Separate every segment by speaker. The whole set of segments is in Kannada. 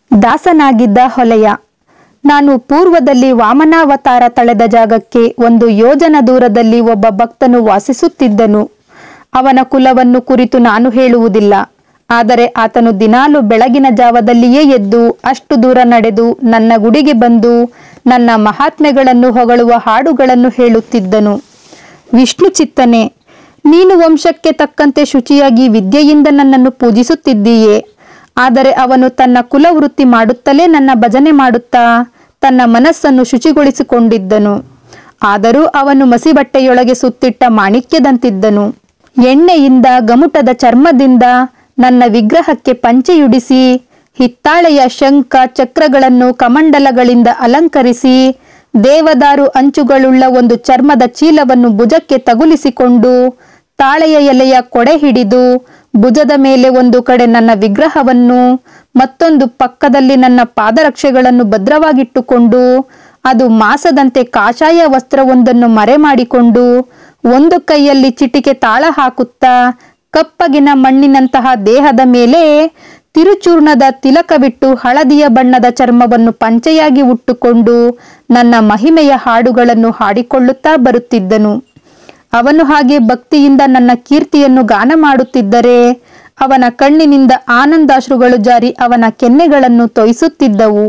Speaker 1: ದಾಸನಾಗಿದ್ದ ಹೊಲೆಯ ನಾನು ಪೂರ್ವದಲ್ಲಿ ವಾಮನಾವತಾರ ತಳೆದ ಜಾಗಕ್ಕೆ ಒಂದು ಯೋಜನ ದೂರದಲ್ಲಿ ಒಬ್ಬ ಭಕ್ತನು ವಾಸಿಸುತ್ತಿದ್ದನು ಅವನ ಕುಲವನ್ನು ಕುರಿತು ನಾನು ಹೇಳುವುದಿಲ್ಲ ಆದರೆ ಆತನು ದಿನಾಲು ಬೆಳಗಿನ ಜಾವದಲ್ಲಿಯೇ ಎದ್ದು ಅಷ್ಟು ದೂರ ನಡೆದು ನನ್ನ ಗುಡಿಗೆ ಬಂದು ನನ್ನ ಮಹಾತ್ಮೆಗಳನ್ನು ಹೊಗಳುವ ಹಾಡುಗಳನ್ನು ಹೇಳುತ್ತಿದ್ದನು ವಿಷ್ಣು ಚಿತ್ತನೆ ನೀನು ವಂಶಕ್ಕೆ ತಕ್ಕಂತೆ ಶುಚಿಯಾಗಿ ವಿದ್ಯೆಯಿಂದ ನನ್ನನ್ನು ಪೂಜಿಸುತ್ತಿದ್ದೀಯೇ ಆದರೆ ಅವನು ತನ್ನ ಕುಲವೃತ್ತಿ ಮಾಡುತ್ತಲೇ ನನ್ನ ಭಜನೆ ಮಾಡುತ್ತಾ ತನ್ನ ಮನಸ್ಸನ್ನು ಶುಚಿಗೊಳಿಸಿಕೊಂಡಿದ್ದನು ಆದರೂ ಅವನು ಮಸಿಬಟ್ಟೆಯೊಳಗೆ ಸುತ್ತಿಟ್ಟ ಮಾಣಿಕ್ಯದಂತಿದ್ದನು ಎಣ್ಣೆಯಿಂದ ಗಮುಟದ ಚರ್ಮದಿಂದ ನನ್ನ ವಿಗ್ರಹಕ್ಕೆ ಪಂಚೆಯುಡಿಸಿ ಹಿತ್ತಾಳೆಯ ಶಂಖ ಚಕ್ರಗಳನ್ನು ಕಮಂಡಲಗಳಿಂದ ಅಲಂಕರಿಸಿ ದೇವದಾರು ಅಂಚುಗಳುಳ್ಳ ಒಂದು ಚರ್ಮದ ಚೀಲವನ್ನು ಭುಜಕ್ಕೆ ತಗುಲಿಸಿಕೊಂಡು ತಾಳೆಯ ಎಲೆಯ ಕೊಡೆ ಹಿಡಿದು ಭುಜದ ಮೇಲೆ ಒಂದು ಕಡೆ ನನ್ನ ವಿಗ್ರಹವನ್ನು ಮತ್ತೊಂದು ಪಕ್ಕದಲ್ಲಿ ನನ್ನ ಪಾದರಕ್ಷೆಗಳನ್ನು ಭದ್ರವಾಗಿಟ್ಟುಕೊಂಡು ಅದು ಮಾಸದಂತೆ ಕಾಷಾಯ ವಸ್ತ್ರವೊಂದನ್ನು ಮರೆ ಮಾಡಿಕೊಂಡು ಒಂದು ಕೈಯಲ್ಲಿ ಚಿಟಿಕೆ ತಾಳ ಹಾಕುತ್ತಾ ಕಪ್ಪಗಿನ ಮಣ್ಣಿನಂತಹ ದೇಹದ ಮೇಲೆ ತಿರುಚೂರ್ಣದ ತಿಲಕವಿಟ್ಟು ಹಳದಿಯ ಬಣ್ಣದ ಚರ್ಮವನ್ನು ಪಂಚೆಯಾಗಿ ಉಟ್ಟುಕೊಂಡು ನನ್ನ ಮಹಿಮೆಯ ಹಾಡುಗಳನ್ನು ಹಾಡಿಕೊಳ್ಳುತ್ತಾ ಬರುತ್ತಿದ್ದನು ಅವನು ಹಾಗೆ ಭಕ್ತಿಯಿಂದ ನನ್ನ ಕೀರ್ತಿಯನ್ನು ಗಾನ ಮಾಡುತ್ತಿದ್ದರೆ ಅವನ ಕಣ್ಣಿನಿಂದ ಆನಂದಾಶ್ರುಗಳು ಜಾರಿ ಅವನ ಕೆನ್ನೆಗಳನ್ನು ತೊಯಿಸುತ್ತಿದ್ದವು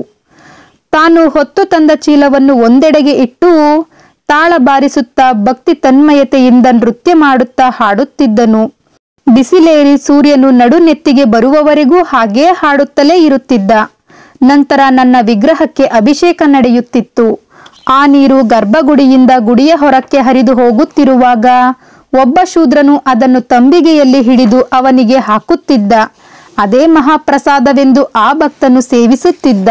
Speaker 1: ತಾನು ಹೊತ್ತು ತಂದ ಚೀಲವನ್ನು ಒಂದೆಡೆಗೆ ಇಟ್ಟು ತಾಳ ಬಾರಿಸುತ್ತಾ ಭಕ್ತಿ ತನ್ಮಯತೆಯಿಂದ ನೃತ್ಯ ಮಾಡುತ್ತಾ ಹಾಡುತ್ತಿದ್ದನು ಬಿಸಿಲೇರಿ ಸೂರ್ಯನು ನಡುನೆತ್ತಿಗೆ ಬರುವವರೆಗೂ ಹಾಗೇ ಹಾಡುತ್ತಲೇ ಇರುತ್ತಿದ್ದ ನಂತರ ನನ್ನ ವಿಗ್ರಹಕ್ಕೆ ಅಭಿಷೇಕ ನಡೆಯುತ್ತಿತ್ತು ಆ ನೀರು ಗರ್ಭಗುಡಿಯಿಂದ ಗುಡಿಯ ಹೊರಕ್ಕೆ ಹರಿದು ಹೋಗುತ್ತಿರುವಾಗ ಒಬ್ಬ ಶೂದ್ರನು ಅದನ್ನು ತಂಬಿಗೆಯಲ್ಲಿ ಹಿಡಿದು ಅವನಿಗೆ ಹಾಕುತ್ತಿದ್ದ ಅದೇ ಮಹಾಪ್ರಸಾದವೆಂದು ಆ ಭಕ್ತನು ಸೇವಿಸುತ್ತಿದ್ದ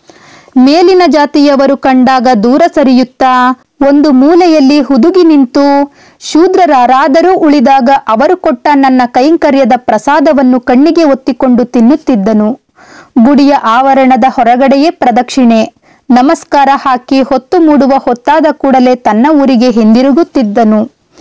Speaker 1: ಮೇಲಿನ ಜಾತಿಯವರು ಕಂಡಾಗ ದೂರ ಸರಿಯುತ್ತಾ ಒಂದು ಮೂಲೆಯಲ್ಲಿ ಹುದುಗಿ ನಿಂತು ಶೂದ್ರರಾರಾದರೂ ಉಳಿದಾಗ ಅವರು ಕೊಟ್ಟ ನನ್ನ ಕೈಂಕರ್ಯದ ಪ್ರಸಾದವನ್ನು ಕಣ್ಣಿಗೆ ಒತ್ತಿಕೊಂಡು ತಿನ್ನುತ್ತಿದ್ದನು ಗುಡಿಯ ಆವರಣದ ಹೊರಗಡೆಯೇ ಪ್ರದಕ್ಷಿಣೆ ನಮಸ್ಕಾರ ಹಾಕಿ ಹೊತ್ತು ಮೂಡುವ ಹೊತ್ತಾದ ಕೂಡಲೇ ತನ್ನ ಊರಿಗೆ ಹಿಂದಿರುಗುತ್ತಿದ್ದನು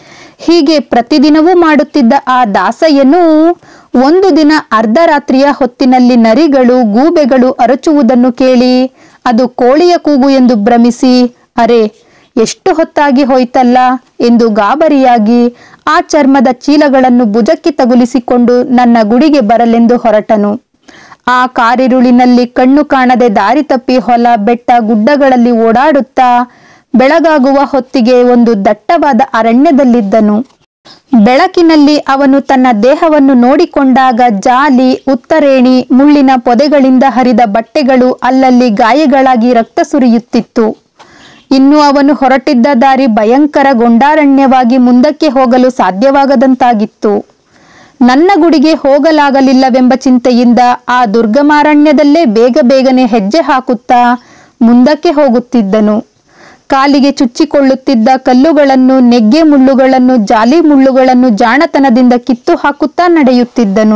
Speaker 1: ಹೀಗೆ ಪ್ರತಿದಿನವೂ ಮಾಡುತ್ತಿದ್ದ ಆ ದಾಸಯ್ಯನು ಒಂದು ದಿನ ಅರ್ಧರಾತ್ರಿಯ ಹೊತ್ತಿನಲ್ಲಿ ನರಿಗಳು ಗೂಬೆಗಳು ಅರಚುವುದನ್ನು ಕೇಳಿ ಅದು ಕೋಳಿಯ ಕೂಗು ಎಂದು ಭ್ರಮಿಸಿ ಅರೆ ಎಷ್ಟು ಹೊತ್ತಾಗಿ ಹೋಯ್ತಲ್ಲ ಎಂದು ಗಾಬರಿಯಾಗಿ ಆ ಚರ್ಮದ ಚೀಲಗಳನ್ನು ಭುಜಕ್ಕೆ ತಗುಲಿಸಿಕೊಂಡು ನನ್ನ ಗುಡಿಗೆ ಬರಲೆಂದು ಹೊರಟನು ಆ ಕಾರಿರುಳಿನಲ್ಲಿ ಕಣ್ಣು ಕಾಣದೆ ದಾರಿ ತಪ್ಪಿ ಹೊಲ ಬೆಟ್ಟ ಗುಡ್ಡಗಳಲ್ಲಿ ಓಡಾಡುತ್ತಾ ಬೆಳಗಾಗುವ ಹೊತ್ತಿಗೆ ಒಂದು ದಟ್ಟವಾದ ಅರಣ್ಯದಲ್ಲಿದ್ದನು ಬೆಳಕಿನಲ್ಲಿ ಅವನು ತನ್ನ ದೇಹವನ್ನು ನೋಡಿಕೊಂಡಾಗ ಜಾಲಿ ಉತ್ತರೇಣಿ ಮುಳ್ಳಿನ ಪೊದೆಗಳಿಂದ ಹರಿದ ಬಟ್ಟೆಗಳು ಅಲ್ಲಲ್ಲಿ ಗಾಯಗಳಾಗಿ ರಕ್ತ ಸುರಿಯುತ್ತಿತ್ತು ಇನ್ನು ಅವನು ಹೊರಟಿದ್ದ ದಾರಿ ಭಯಂಕರ ಗೊಂಡಾರಣ್ಯವಾಗಿ ಮುಂದಕ್ಕೆ ಹೋಗಲು ಸಾಧ್ಯವಾಗದಂತಾಗಿತ್ತು ನನ್ನ ಗುಡಿಗೆ ಹೋಗಲಾಗಲಿಲ್ಲವೆಂಬ ಚಿಂತೆಯಿಂದ ಆ ದುರ್ಗಮಾರಣ್ಯದಲ್ಲೇ ಬೇಗ ಬೇಗನೆ ಹೆಜ್ಜೆ ಹಾಕುತ್ತಾ ಮುಂದಕ್ಕೆ ಹೋಗುತ್ತಿದ್ದನು ಕಾಲಿಗೆ ಚುಚ್ಚಿಕೊಳ್ಳುತ್ತಿದ್ದ ಕಲ್ಲುಗಳನ್ನು ನೆಗ್ಗೆ ಮುಳ್ಳುಗಳನ್ನು ಜಾಲಿ ಮುಳ್ಳುಗಳನ್ನು ಜಾಣತನದಿಂದ ಕಿತ್ತು ಹಾಕುತ್ತಾ ನಡೆಯುತ್ತಿದ್ದನು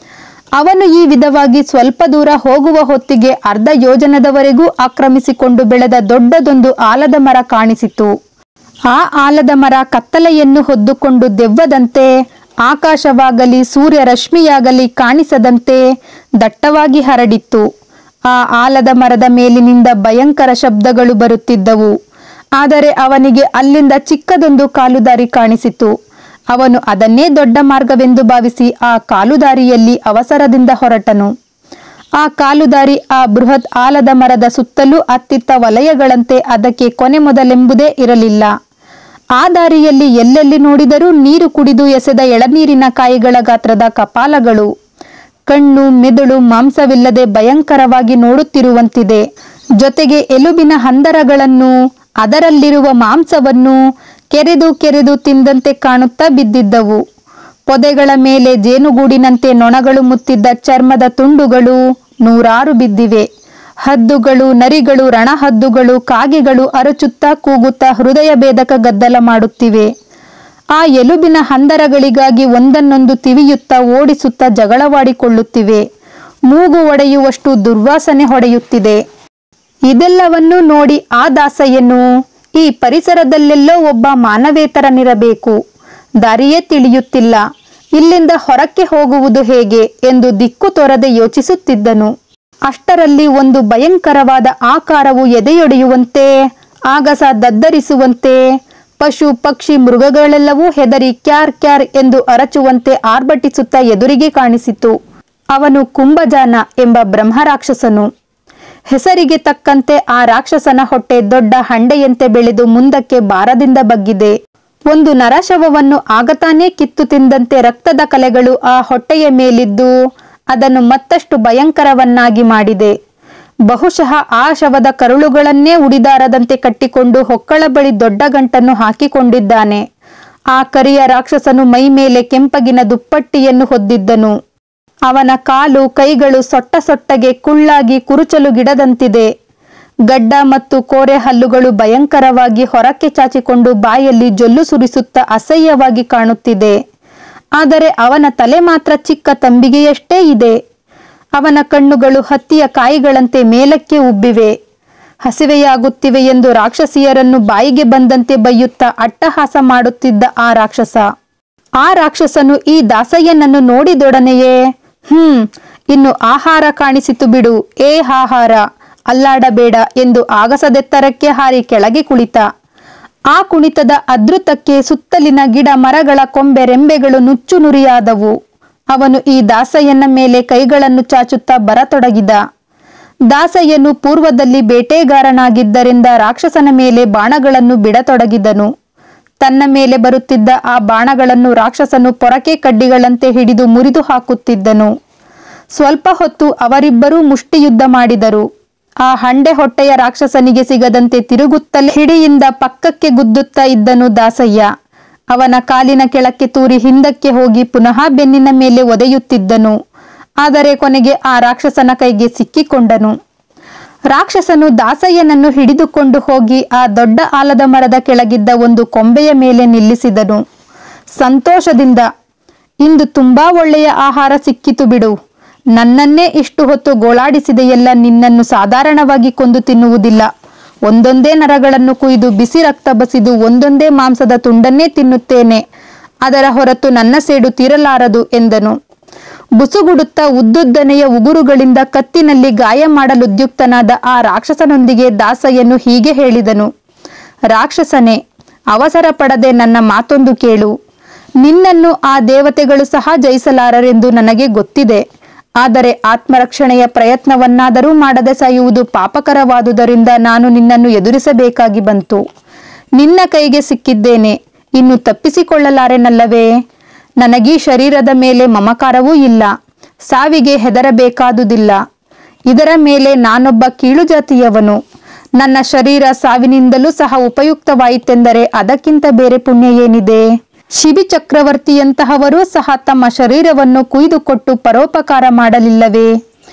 Speaker 1: ಅವನು ಈ ವಿಧವಾಗಿ ಸ್ವಲ್ಪ ದೂರ ಹೋಗುವ ಹೊತ್ತಿಗೆ ಅರ್ಧ ಯೋಜನದವರೆಗೂ ಆಕ್ರಮಿಸಿಕೊಂಡು ಬೆಳೆದ ದೊಡ್ಡದೊಂದು ಆಲದ ಮರ ಕಾಣಿಸಿತು ಆ ಆಲದ ಮರ ಕತ್ತಲೆಯನ್ನು ಹೊದ್ದುಕೊಂಡು ದೆವ್ವದಂತೆ ಆಕಾಶವಾಗಲಿ ಸೂರ್ಯ ರಶ್ಮಿಯಾಗಲಿ ಕಾಣಿಸದಂತೆ ದಟ್ಟವಾಗಿ ಹರಡಿತ್ತು ಆ ಆಲದ ಮರದ ಮೇಲಿನಿಂದ ಭಯಂಕರ ಶಬ್ದಗಳು ಬರುತ್ತಿದ್ದವು ಆದರೆ ಅವನಿಗೆ ಅಲ್ಲಿಂದ ಚಿಕ್ಕದೊಂದು ಕಾಲುದಾರಿ ಕಾಣಿಸಿತು ಅವನು ಅದನ್ನೇ ದೊಡ್ಡ ಮಾರ್ಗವೆಂದು ಭಾವಿಸಿ ಆ ಕಾಲುದಾರಿಯಲ್ಲಿ ಅವಸರದಿಂದ ಹೊರಟನು ಆ ಕಾಲುದಾರಿ ಆ ಬೃಹತ್ ಆಲದ ಮರದ ಸುತ್ತಲೂ ಅತ್ತಿತ್ತ ವಲಯಗಳಂತೆ ಅದಕ್ಕೆ ಕೊನೆ ಮೊದಲೆಂಬುದೇ ಇರಲಿಲ್ಲ ಆ ದಾರಿಯಲ್ಲಿ ಎಲ್ಲೆಲ್ಲಿ ನೋಡಿದರೂ ನೀರು ಕುಡಿದು ಎಸೆದ ಎಳನೀರಿನ ಕಾಯಿಗಳ ಗಾತ್ರದ ಕಪಾಲಗಳು ಕಣ್ಣು ಮೆದುಳು ಮಾಂಸವಿಲ್ಲದೆ ಭಯಂಕರವಾಗಿ ನೋಡುತ್ತಿರುವಂತಿದೆ ಜೊತೆಗೆ ಎಲುಬಿನ ಹಂದರಗಳನ್ನು ಅದರಲ್ಲಿರುವ ಮಾಂಸವನ್ನು ಕೆರೆದು ಕೆರೆದು ತಿಂದಂತೆ ಕಾಣುತ್ತಾ ಬಿದ್ದಿದ್ದವು ಪೊದೆಗಳ ಮೇಲೆ ಜೇನುಗೂಡಿನಂತೆ ನೊಣಗಳು ಮುತ್ತಿದ್ದ ಚರ್ಮದ ತುಂಡುಗಳು ನೂರಾರು ಬಿದ್ದಿವೆ ಹದ್ದುಗಳು ನರಿಗಳು ರಣಹದ್ದುಗಳು ಕಾಗೆಗಳು ಅರಚುತ್ತಾ ಕೂಗುತ್ತಾ ಹೃದಯ ಭೇದಕ ಗದ್ದಲ ಮಾಡುತ್ತಿವೆ ಆ ಎಲುಬಿನ ಹಂದರಗಳಿಗಾಗಿ ಒಂದನ್ನೊಂದು ತಿವಿಯುತ್ತಾ ಓಡಿಸುತ್ತಾ ಜಗಳವಾಡಿಕೊಳ್ಳುತ್ತಿವೆ ಮೂಗು ಒಡೆಯುವಷ್ಟು ದುರ್ವಾಸನೆ ಹೊಡೆಯುತ್ತಿದೆ ಇದೆಲ್ಲವನ್ನು ನೋಡಿ ಆ ದಾಸಯ್ಯನು ಈ ಪರಿಸರದಲ್ಲೆಲ್ಲೋ ಒಬ್ಬ ಮಾನವೇತರನಿರಬೇಕು ದಾರಿಯೇ ತಿಳಿಯುತ್ತಿಲ್ಲ ಇಲ್ಲಿಂದ ಹೊರಕ್ಕೆ ಹೋಗುವುದು ಹೇಗೆ ಎಂದು ದಿಕ್ಕು ತೋರದೆ ಯೋಚಿಸುತ್ತಿದ್ದನು ಅಷ್ಟರಲ್ಲಿ ಒಂದು ಭಯಂಕರವಾದ ಆಕಾರವು ಎದೆಯೊಡೆಯುವಂತೆ ಆಗಸ ದದ್ದರಿಸುವಂತೆ ಪಶು ಪಕ್ಷಿ ಮೃಗಗಳೆಲ್ಲವೂ ಹೆದರಿ ಕ್ಯಾರ್ ಕ್ಯಾರ್ ಎಂದು ಅರಚುವಂತೆ ಆರ್ಭಟಿಸುತ್ತಾ ಎದುರಿಗೆ ಕಾಣಿಸಿತು ಅವನು ಕುಂಭಜಾನ ಎಂಬ ಬ್ರಹ್ಮರಾಕ್ಷಸನು ಹೆಸರಿಗೆ ತಕ್ಕಂತೆ ಆ ರಾಕ್ಷಸನ ಹೊಟ್ಟೆ ದೊಡ್ಡ ಹಂಡೆಯಂತೆ ಬೆಳೆದು ಮುಂದಕ್ಕೆ ಭಾರದಿಂದ ಬಗ್ಗಿದೆ ಒಂದು ನರಶವವನ್ನು ಆಗತಾನೇ ಕಿತ್ತು ತಿಂದಂತೆ ರಕ್ತದ ಕಲೆಗಳು ಆ ಹೊಟ್ಟೆಯ ಮೇಲಿದ್ದು ಅದನ್ನು ಮತ್ತಷ್ಟು ಭಯಂಕರವನ್ನಾಗಿ ಮಾಡಿದೆ ಬಹುಶಃ ಆ ಶವದ ಕರುಳುಗಳನ್ನೇ ಉಡಿದಾರದಂತೆ ಕಟ್ಟಿಕೊಂಡು ಹೊಕ್ಕಳ ಬಳಿ ದೊಡ್ಡ ಗಂಟನ್ನು ಹಾಕಿಕೊಂಡಿದ್ದಾನೆ ಆ ಕರಿಯ ರಾಕ್ಷಸನು ಮೈ ಮೇಲೆ ಕೆಂಪಗಿನ ದುಪ್ಪಟ್ಟಿಯನ್ನು ಹೊದ್ದಿದ್ದನು ಅವನ ಕಾಲು ಕೈಗಳು ಸೊಟ್ಟ ಸೊಟ್ಟಗೆ ಕುಳ್ಳಾಗಿ ಕುರುಚಲು ಗಿಡದಂತಿದೆ ಗಡ್ಡ ಮತ್ತು ಕೋರೆ ಹಲ್ಲುಗಳು ಭಯಂಕರವಾಗಿ ಹೊರಕ್ಕೆ ಚಾಚಿಕೊಂಡು ಬಾಯಲ್ಲಿ ಜೊಲ್ಲು ಸುರಿಸುತ್ತಾ ಅಸಹ್ಯವಾಗಿ ಕಾಣುತ್ತಿದೆ ಆದರೆ ಅವನ ತಲೆ ಮಾತ್ರ ಚಿಕ್ಕ ತಂಬಿಗೆಯಷ್ಟೇ ಇದೆ ಅವನ ಕಣ್ಣುಗಳು ಹತ್ತಿಯ ಕಾಯಿಗಳಂತೆ ಮೇಲಕ್ಕೆ ಉಬ್ಬಿವೆ ಹಸಿವೆಯಾಗುತ್ತಿವೆ ಎಂದು ರಾಕ್ಷಸಿಯರನ್ನು ಬಾಯಿಗೆ ಬಂದಂತೆ ಬೈಯುತ್ತಾ ಅಟ್ಟಹಾಸ ಮಾಡುತ್ತಿದ್ದ ಆ ರಾಕ್ಷಸ ಆ ರಾಕ್ಷಸನು ಈ ದಾಸಯ್ಯನನ್ನು ನೋಡಿದೊಡನೆಯೇ ಹ್ಮ್ ಇನ್ನು ಆಹಾರ ಕಾಣಿಸಿತು ಬಿಡು ಏ ಆಹಾರ ಅಲ್ಲಾಡಬೇಡ ಎಂದು ಆಗಸದೆತ್ತರಕ್ಕೆ ಹಾರಿ ಕೆಳಗೆ ಕುಳಿತ ಆ ಕುಣಿತದ ಅದೃತಕ್ಕೆ ಸುತ್ತಲಿನ ಗಿಡ ಮರಗಳ ಕೊಂಬೆ ರೆಂಬೆಗಳು ನುಚ್ಚು ನುರಿಯಾದವು ಅವನು ಈ ದಾಸಯ್ಯನ ಮೇಲೆ ಕೈಗಳನ್ನು ಚಾಚುತ್ತಾ ಬರತೊಡಗಿದ ದಾಸಯ್ಯನು ಪೂರ್ವದಲ್ಲಿ ಬೇಟೆಗಾರನಾಗಿದ್ದರಿಂದ ರಾಕ್ಷಸನ ಮೇಲೆ ಬಾಣಗಳನ್ನು ಬಿಡತೊಡಗಿದನು ತನ್ನ ಮೇಲೆ ಬರುತ್ತಿದ್ದ ಆ ಬಾಣಗಳನ್ನು ರಾಕ್ಷಸನು ಪೊರಕೆ ಕಡ್ಡಿಗಳಂತೆ ಹಿಡಿದು ಮುರಿದು ಹಾಕುತ್ತಿದ್ದನು ಸ್ವಲ್ಪ ಹೊತ್ತು ಅವರಿಬ್ಬರೂ ಮುಷ್ಟಿಯುದ್ಧ ಮಾಡಿದರು ಆ ಹಂಡೆ ಹೊಟ್ಟೆಯ ರಾಕ್ಷಸನಿಗೆ ಸಿಗದಂತೆ ತಿರುಗುತ್ತಲೇ ಹಿಡಿಯಿಂದ ಪಕ್ಕಕ್ಕೆ ಗುದ್ದುತ್ತಾ ಇದ್ದನು ದಾಸಯ್ಯ ಅವನ ಕಾಲಿನ ಕೆಳಕ್ಕೆ ತೂರಿ ಹಿಂದಕ್ಕೆ ಹೋಗಿ ಪುನಃ ಬೆನ್ನಿನ ಮೇಲೆ ಒದೆಯುತ್ತಿದ್ದನು ಆದರೆ ಕೊನೆಗೆ ಆ ರಾಕ್ಷಸನ ಕೈಗೆ ಸಿಕ್ಕಿಕೊಂಡನು ರಾಕ್ಷಸನು ದಾಸಯ್ಯನನ್ನು ಹಿಡಿದುಕೊಂಡು ಹೋಗಿ ಆ ದೊಡ್ಡ ಆಲದ ಮರದ ಕೆಳಗಿದ್ದ ಒಂದು ಕೊಂಬೆಯ ಮೇಲೆ ನಿಲ್ಲಿಸಿದನು ಸಂತೋಷದಿಂದ ಇಂದು ತುಂಬಾ ಒಳ್ಳೆಯ ಆಹಾರ ಸಿಕ್ಕಿತು ಬಿಡು ನನ್ನನ್ನೇ ಇಷ್ಟು ಹೊತ್ತು ಗೋಳಾಡಿಸಿದೆಯಲ್ಲ ನಿನ್ನನ್ನು ಸಾಧಾರಣವಾಗಿ ಕೊಂದು ತಿನ್ನುವುದಿಲ್ಲ ಒಂದೊಂದೇ ನರಗಳನ್ನು ಕುಯ್ದು ಬಿಸಿ ರಕ್ತ ಬಸಿದು ಒಂದೊಂದೇ ಮಾಂಸದ ತುಂಡನ್ನೇ ತಿನ್ನುತ್ತೇನೆ ಅದರ ಹೊರತು ನನ್ನ ಸೇಡು ತೀರಲಾರದು ಎಂದನು ಬುಸುಗುಡುತ್ತಾ ಉದ್ದುದ್ದನೆಯ ಉಗುರುಗಳಿಂದ ಕತ್ತಿನಲ್ಲಿ ಗಾಯ ಮಾಡಲುದ್ಯುಕ್ತನಾದ ಆ ರಾಕ್ಷಸನೊಂದಿಗೆ ದಾಸಯ್ಯನು ಹೀಗೆ ಹೇಳಿದನು ರಾಕ್ಷಸನೇ ಅವಸರ ಪಡದೆ ನನ್ನ ಮಾತೊಂದು ಕೇಳು ನಿನ್ನನ್ನು ಆ ದೇವತೆಗಳು ಸಹ ಜಯಿಸಲಾರರೆಂದು ನನಗೆ ಗೊತ್ತಿದೆ ಆದರೆ ಆತ್ಮರಕ್ಷಣೆಯ ಪ್ರಯತ್ನವನ್ನಾದರೂ ಮಾಡದೆ ಸಾಯುವುದು ಪಾಪಕರವಾದುದರಿಂದ ನಾನು ನಿನ್ನನ್ನು ಎದುರಿಸಬೇಕಾಗಿ ಬಂತು ನಿನ್ನ ಕೈಗೆ ಸಿಕ್ಕಿದ್ದೇನೆ ಇನ್ನು ತಪ್ಪಿಸಿಕೊಳ್ಳಲಾರೆನಲ್ಲವೇ ನನಗೀ ಶರೀರದ ಮೇಲೆ ಮಮಕಾರವೂ ಇಲ್ಲ ಸಾವಿಗೆ ಹೆದರಬೇಕಾದುದಿಲ್ಲ ಇದರ ಮೇಲೆ ನಾನೊಬ್ಬ ಕೀಳು ಜಾತಿಯವನು ನನ್ನ ಶರೀರ ಸಾವಿನಿಂದಲೂ ಸಹ ಉಪಯುಕ್ತವಾಯಿತೆಂದರೆ ಅದಕ್ಕಿಂತ ಬೇರೆ ಪುಣ್ಯ ಏನಿದೆ ಶಿಬಿ ಚಕ್ರವರ್ತಿಯಂತಹವರೂ ಸಹ ತಮ್ಮ ಶರೀರವನ್ನು ಕುಯ್ದುಕೊಟ್ಟು ಪರೋಪಕಾರ ಮಾಡಲಿಲ್ಲವೇ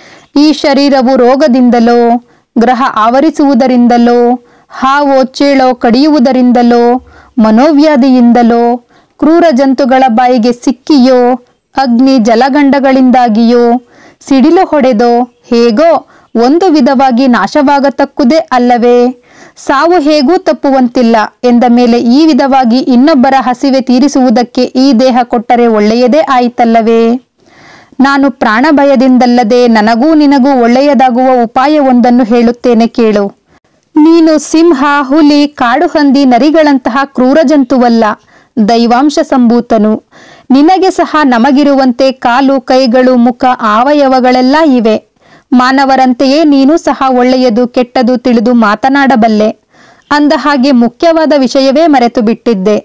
Speaker 1: ಈ ಶರೀರವು ರೋಗದಿಂದಲೋ ಗ್ರಹ ಆವರಿಸುವುದರಿಂದಲೋ ಹಾವೋ ಚೇಳೋ ಕಡಿಯುವುದರಿಂದಲೋ ಮನೋವ್ಯಾಧಿಯಿಂದಲೋ ಕ್ರೂರ ಜಂತುಗಳ ಬಾಯಿಗೆ ಸಿಕ್ಕಿಯೋ ಅಗ್ನಿ ಜಲಗಂಡಗಳಿಂದಾಗಿಯೋ ಸಿಡಿಲು ಹೊಡೆದೋ ಹೇಗೋ ಒಂದು ವಿಧವಾಗಿ ನಾಶವಾಗತಕ್ಕುದೇ ಅಲ್ಲವೇ ಸಾವು ಹೇಗೂ ತಪ್ಪುವಂತಿಲ್ಲ ಎಂದ ಮೇಲೆ ಈ ವಿಧವಾಗಿ ಇನ್ನೊಬ್ಬರ ಹಸಿವೆ ತೀರಿಸುವುದಕ್ಕೆ ಈ ದೇಹ ಕೊಟ್ಟರೆ ಒಳ್ಳೆಯದೇ ಆಯಿತಲ್ಲವೇ ನಾನು ಪ್ರಾಣ ಭಯದಿಂದಲ್ಲದೆ ನನಗೂ ನಿನಗೂ ಒಳ್ಳೆಯದಾಗುವ ಉಪಾಯವೊಂದನ್ನು ಹೇಳುತ್ತೇನೆ ಕೇಳು ನೀನು ಸಿಂಹ ಹುಲಿ ಕಾಡು ಹಂದಿ ನರಿಗಳಂತಹ ಕ್ರೂರ ಜಂತುವಲ್ಲ ದೈವಾಂಶ ಸಂಭೂತನು ನಿನಗೆ ಸಹ ನಮಗಿರುವಂತೆ ಕಾಲು ಕೈಗಳು ಮುಖ ಅವಯವಗಳೆಲ್ಲ ಇವೆ ಮಾನವರಂತೆಯೇ ನೀನು ಸಹ ಒಳ್ಳೆಯದು ಕೆಟ್ಟದು ತಿಳಿದು ಮಾತನಾಡಬಲ್ಲೆ ಅಂದ ಹಾಗೆ ಮುಖ್ಯವಾದ ವಿಷಯವೇ ಮರೆತು ಬಿಟ್ಟಿದ್ದೆ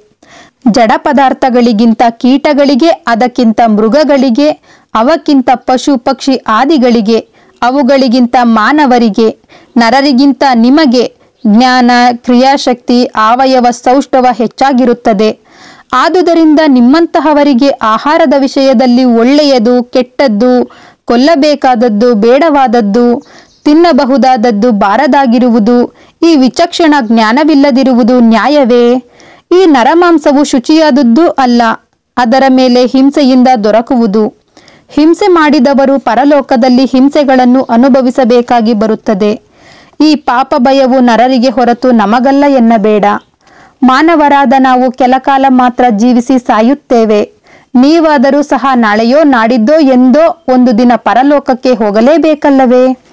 Speaker 1: ಜಡ ಪದಾರ್ಥಗಳಿಗಿಂತ ಕೀಟಗಳಿಗೆ ಅದಕ್ಕಿಂತ ಮೃಗಗಳಿಗೆ ಅವಕ್ಕಿಂತ ಪಶು ಪಕ್ಷಿ ಆದಿಗಳಿಗೆ ಅವುಗಳಿಗಿಂತ ಮಾನವರಿಗೆ ನರರಿಗಿಂತ ನಿಮಗೆ ಜ್ಞಾನ ಕ್ರಿಯಾಶಕ್ತಿ ಆವಯವ ಸೌಷ್ಠವ ಹೆಚ್ಚಾಗಿರುತ್ತದೆ ಆದುದರಿಂದ ನಿಮ್ಮಂತಹವರಿಗೆ ಆಹಾರದ ವಿಷಯದಲ್ಲಿ ಒಳ್ಳೆಯದು ಕೆಟ್ಟದ್ದು ಕೊಲ್ಲಬೇಕಾದದ್ದು ಬೇಡವಾದದ್ದು ತಿನ್ನಬಹುದಾದದ್ದು ಬಾರದಾಗಿರುವುದು ಈ ವಿಚಕ್ಷಣ ಜ್ಞಾನವಿಲ್ಲದಿರುವುದು ನ್ಯಾಯವೇ ಈ ನರಮಾಂಸವು ಶುಚಿಯಾದದ್ದೂ ಅಲ್ಲ ಅದರ ಮೇಲೆ ಹಿಂಸೆಯಿಂದ ದೊರಕುವುದು ಹಿಂಸೆ ಮಾಡಿದವರು ಪರಲೋಕದಲ್ಲಿ ಹಿಂಸೆಗಳನ್ನು ಅನುಭವಿಸಬೇಕಾಗಿ ಬರುತ್ತದೆ ಈ ಪಾಪ ಭಯವು ನರರಿಗೆ ಹೊರತು ನಮಗಲ್ಲ ಎನ್ನಬೇಡ ಮಾನವರಾದ ನಾವು ಕೆಲಕಾಲ ಮಾತ್ರ ಜೀವಿಸಿ ಸಾಯುತ್ತೇವೆ ನೀವಾದರೂ ಸಹ ನಾಳೆಯೋ ನಾಡಿದ್ದೋ ಎಂದೋ ಒಂದು ದಿನ ಪರಲೋಕಕ್ಕೆ ಹೋಗಲೇಬೇಕಲ್ಲವೇ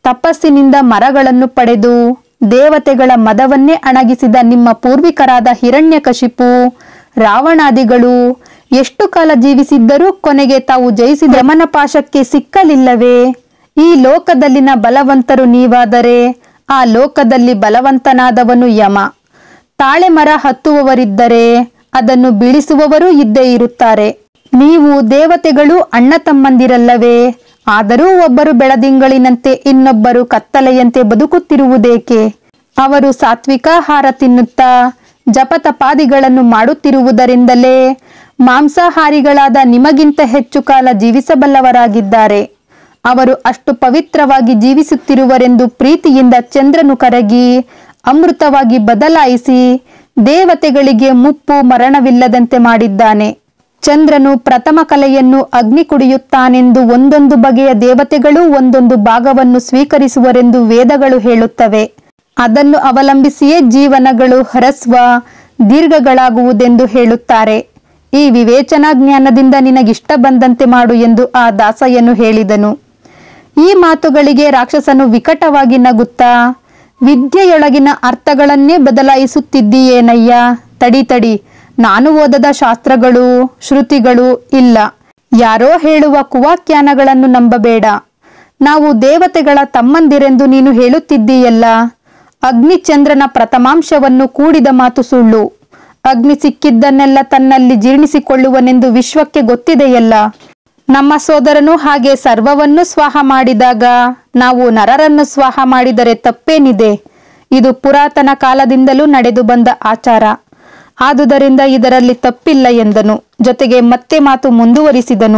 Speaker 1: ತಪಸ್ಸಿನಿಂದ ಮರಗಳನ್ನು ಪಡೆದು ದೇವತೆಗಳ ಮದವನ್ನೇ ಅಣಗಿಸಿದ ನಿಮ್ಮ ಪೂರ್ವಿಕರಾದ ಹಿರಣ್ಯಕಶಿಪು ರಾವಣಾದಿಗಳು ಎಷ್ಟು ಕಾಲ ಜೀವಿಸಿದ್ದರೂ ಕೊನೆಗೆ ತಾವು ಜಯಿಸಿದ ಯಮನ ಪಾಶಕ್ಕೆ ಸಿಕ್ಕಲಿಲ್ಲವೇ ಈ ಲೋಕದಲ್ಲಿನ ಬಲವಂತರು ನೀವಾದರೆ ಆ ಲೋಕದಲ್ಲಿ ಬಲವಂತನಾದವನು ಯಮ ತಾಳೆ ಮರ ಹತ್ತುವವರಿದ್ದರೆ ಅದನ್ನು ಬೀಳಿಸುವವರೂ ಇದ್ದೇ ಇರುತ್ತಾರೆ ನೀವು ದೇವತೆಗಳು ಅಣ್ಣ ತಮ್ಮಂದಿರಲ್ಲವೇ ಆದರೂ ಒಬ್ಬರು ಬೆಳದಿಂಗಳಿನಂತೆ ಇನ್ನೊಬ್ಬರು ಕತ್ತಲೆಯಂತೆ ಬದುಕುತ್ತಿರುವುದೇಕೆ ಅವರು ಸಾತ್ವಿಕಾಹಾರ ತಿನ್ನುತ್ತಾ ಜಪತಪಾದಿಗಳನ್ನು ಮಾಡುತ್ತಿರುವುದರಿಂದಲೇ ಮಾಂಸಾಹಾರಿಗಳಾದ ನಿಮಗಿಂತ ಹೆಚ್ಚು ಕಾಲ ಜೀವಿಸಬಲ್ಲವರಾಗಿದ್ದಾರೆ ಅವರು ಅಷ್ಟು ಪವಿತ್ರವಾಗಿ ಜೀವಿಸುತ್ತಿರುವರೆಂದು ಪ್ರೀತಿಯಿಂದ ಚಂದ್ರನು ಕರಗಿ ಅಮೃತವಾಗಿ ಬದಲಾಯಿಸಿ ದೇವತೆಗಳಿಗೆ ಮುಪ್ಪು ಮರಣವಿಲ್ಲದಂತೆ ಮಾಡಿದ್ದಾನೆ ಚಂದ್ರನು ಪ್ರಥಮ ಕಲೆಯನ್ನು ಅಗ್ನಿ ಕುಡಿಯುತ್ತಾನೆಂದು ಒಂದೊಂದು ಬಗೆಯ ದೇವತೆಗಳು ಒಂದೊಂದು ಭಾಗವನ್ನು ಸ್ವೀಕರಿಸುವರೆಂದು ವೇದಗಳು ಹೇಳುತ್ತವೆ ಅದನ್ನು ಅವಲಂಬಿಸಿಯೇ ಜೀವನಗಳು ಹರಸ್ವ ದೀರ್ಘಗಳಾಗುವುದೆಂದು ಹೇಳುತ್ತಾರೆ ಈ ವಿವೇಚನಾ ಜ್ಞಾನದಿಂದ ನಿನಗಿಷ್ಟ ಬಂದಂತೆ ಮಾಡು ಎಂದು ಆ ದಾಸಯ್ಯನು ಹೇಳಿದನು ಈ ಮಾತುಗಳಿಗೆ ರಾಕ್ಷಸನು ವಿಕಟವಾಗಿ ನಗುತ್ತಾ ವಿದ್ಯೆಯೊಳಗಿನ ಅರ್ಥಗಳನ್ನೇ ಬದಲಾಯಿಸುತ್ತಿದ್ದೀಯೇನಯ್ಯ ತಡಿ ತಡಿ ನಾನು ಓದದ ಶಾಸ್ತ್ರಗಳು ಶ್ರುತಿಗಳು ಇಲ್ಲ ಯಾರೋ ಹೇಳುವ ಕುವಾಖ್ಯಾನಗಳನ್ನು ನಂಬಬೇಡ ನಾವು ದೇವತೆಗಳ ತಮ್ಮಂದಿರೆಂದು ನೀನು ಹೇಳುತ್ತಿದ್ದೀಯಲ್ಲ ಅಗ್ನಿಚಂದ್ರನ ಪ್ರಥಮಾಂಶವನ್ನು ಕೂಡಿದ ಮಾತು ಸುಳ್ಳು ಅಗ್ನಿ ಸಿಕ್ಕಿದ್ದನ್ನೆಲ್ಲ ತನ್ನಲ್ಲಿ ಜೀರ್ಣಿಸಿಕೊಳ್ಳುವನೆಂದು ವಿಶ್ವಕ್ಕೆ ಗೊತ್ತಿದೆಯಲ್ಲ ನಮ್ಮ ಸೋದರನು ಹಾಗೆ ಸರ್ವವನ್ನು ಸ್ವಾಹ ಮಾಡಿದಾಗ ನಾವು ನರರನ್ನು ಸ್ವಾಹ ಮಾಡಿದರೆ ತಪ್ಪೇನಿದೆ ಇದು ಪುರಾತನ ಕಾಲದಿಂದಲೂ ನಡೆದು ಬಂದ ಆಚಾರ ಆದುದರಿಂದ ಇದರಲ್ಲಿ ತಪ್ಪಿಲ್ಲ ಎಂದನು ಜೊತೆಗೆ ಮತ್ತೆ ಮಾತು ಮುಂದುವರಿಸಿದನು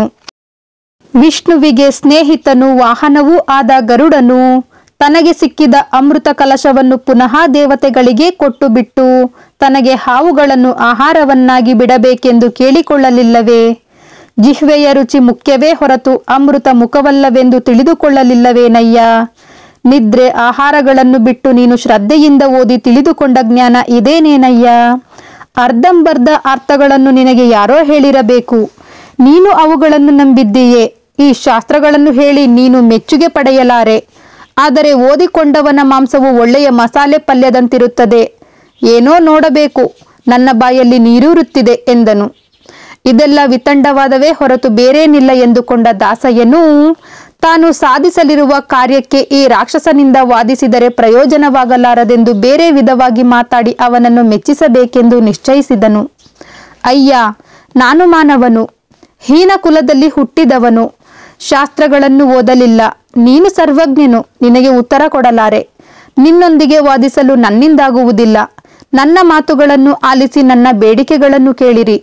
Speaker 1: ವಿಷ್ಣುವಿಗೆ ಸ್ನೇಹಿತನು ವಾಹನವೂ ಆದ ಗರುಡನು ತನಗೆ ಸಿಕ್ಕಿದ ಅಮೃತ ಕಲಶವನ್ನು ಪುನಃ ದೇವತೆಗಳಿಗೆ ಕೊಟ್ಟು ಬಿಟ್ಟು ತನಗೆ ಹಾವುಗಳನ್ನು ಆಹಾರವನ್ನಾಗಿ ಬಿಡಬೇಕೆಂದು ಕೇಳಿಕೊಳ್ಳಲಿಲ್ಲವೇ ಜಿಹ್ವೆಯ ರುಚಿ ಮುಖ್ಯವೇ ಹೊರತು ಅಮೃತ ಮುಖವಲ್ಲವೆಂದು ತಿಳಿದುಕೊಳ್ಳಲಿಲ್ಲವೇನಯ್ಯ ನಿದ್ರೆ ಆಹಾರಗಳನ್ನು ಬಿಟ್ಟು ನೀನು ಶ್ರದ್ಧೆಯಿಂದ ಓದಿ ತಿಳಿದುಕೊಂಡ ಜ್ಞಾನ ಇದೇನೇನಯ್ಯ ಅರ್ಧಂಬರ್ಧ ಅರ್ಥಗಳನ್ನು ನಿನಗೆ ಯಾರೋ ಹೇಳಿರಬೇಕು ನೀನು ಅವುಗಳನ್ನು ನಂಬಿದ್ದೀಯೇ ಈ ಶಾಸ್ತ್ರಗಳನ್ನು ಹೇಳಿ ನೀನು ಮೆಚ್ಚುಗೆ ಪಡೆಯಲಾರೆ ಆದರೆ ಓದಿಕೊಂಡವನ ಮಾಂಸವು ಒಳ್ಳೆಯ ಮಸಾಲೆ ಪಲ್ಯದಂತಿರುತ್ತದೆ ಏನೋ ನೋಡಬೇಕು ನನ್ನ ಬಾಯಲ್ಲಿ ನೀರೂರುತ್ತಿದೆ ಎಂದನು ಇದೆಲ್ಲ ವಿತಂಡವಾದವೇ ಹೊರತು ಬೇರೇನಿಲ್ಲ ಎಂದುಕೊಂಡ ದಾಸಯ್ಯನು ತಾನು ಸಾಧಿಸಲಿರುವ ಕಾರ್ಯಕ್ಕೆ ಈ ರಾಕ್ಷಸನಿಂದ ವಾದಿಸಿದರೆ ಪ್ರಯೋಜನವಾಗಲಾರದೆಂದು ಬೇರೆ ವಿಧವಾಗಿ ಮಾತಾಡಿ ಅವನನ್ನು ಮೆಚ್ಚಿಸಬೇಕೆಂದು ನಿಶ್ಚಯಿಸಿದನು ಅಯ್ಯ ನಾನು ಮಾನವನು ಹೀನ ಕುಲದಲ್ಲಿ ಹುಟ್ಟಿದವನು ಶಾಸ್ತ್ರಗಳನ್ನು ಓದಲಿಲ್ಲ ನೀನು ಸರ್ವಜ್ಞನು ನಿನಗೆ ಉತ್ತರ ಕೊಡಲಾರೆ ನಿನ್ನೊಂದಿಗೆ ವಾದಿಸಲು ನನ್ನಿಂದಾಗುವುದಿಲ್ಲ ನನ್ನ ಮಾತುಗಳನ್ನು ಆಲಿಸಿ ನನ್ನ ಬೇಡಿಕೆಗಳನ್ನು ಕೇಳಿರಿ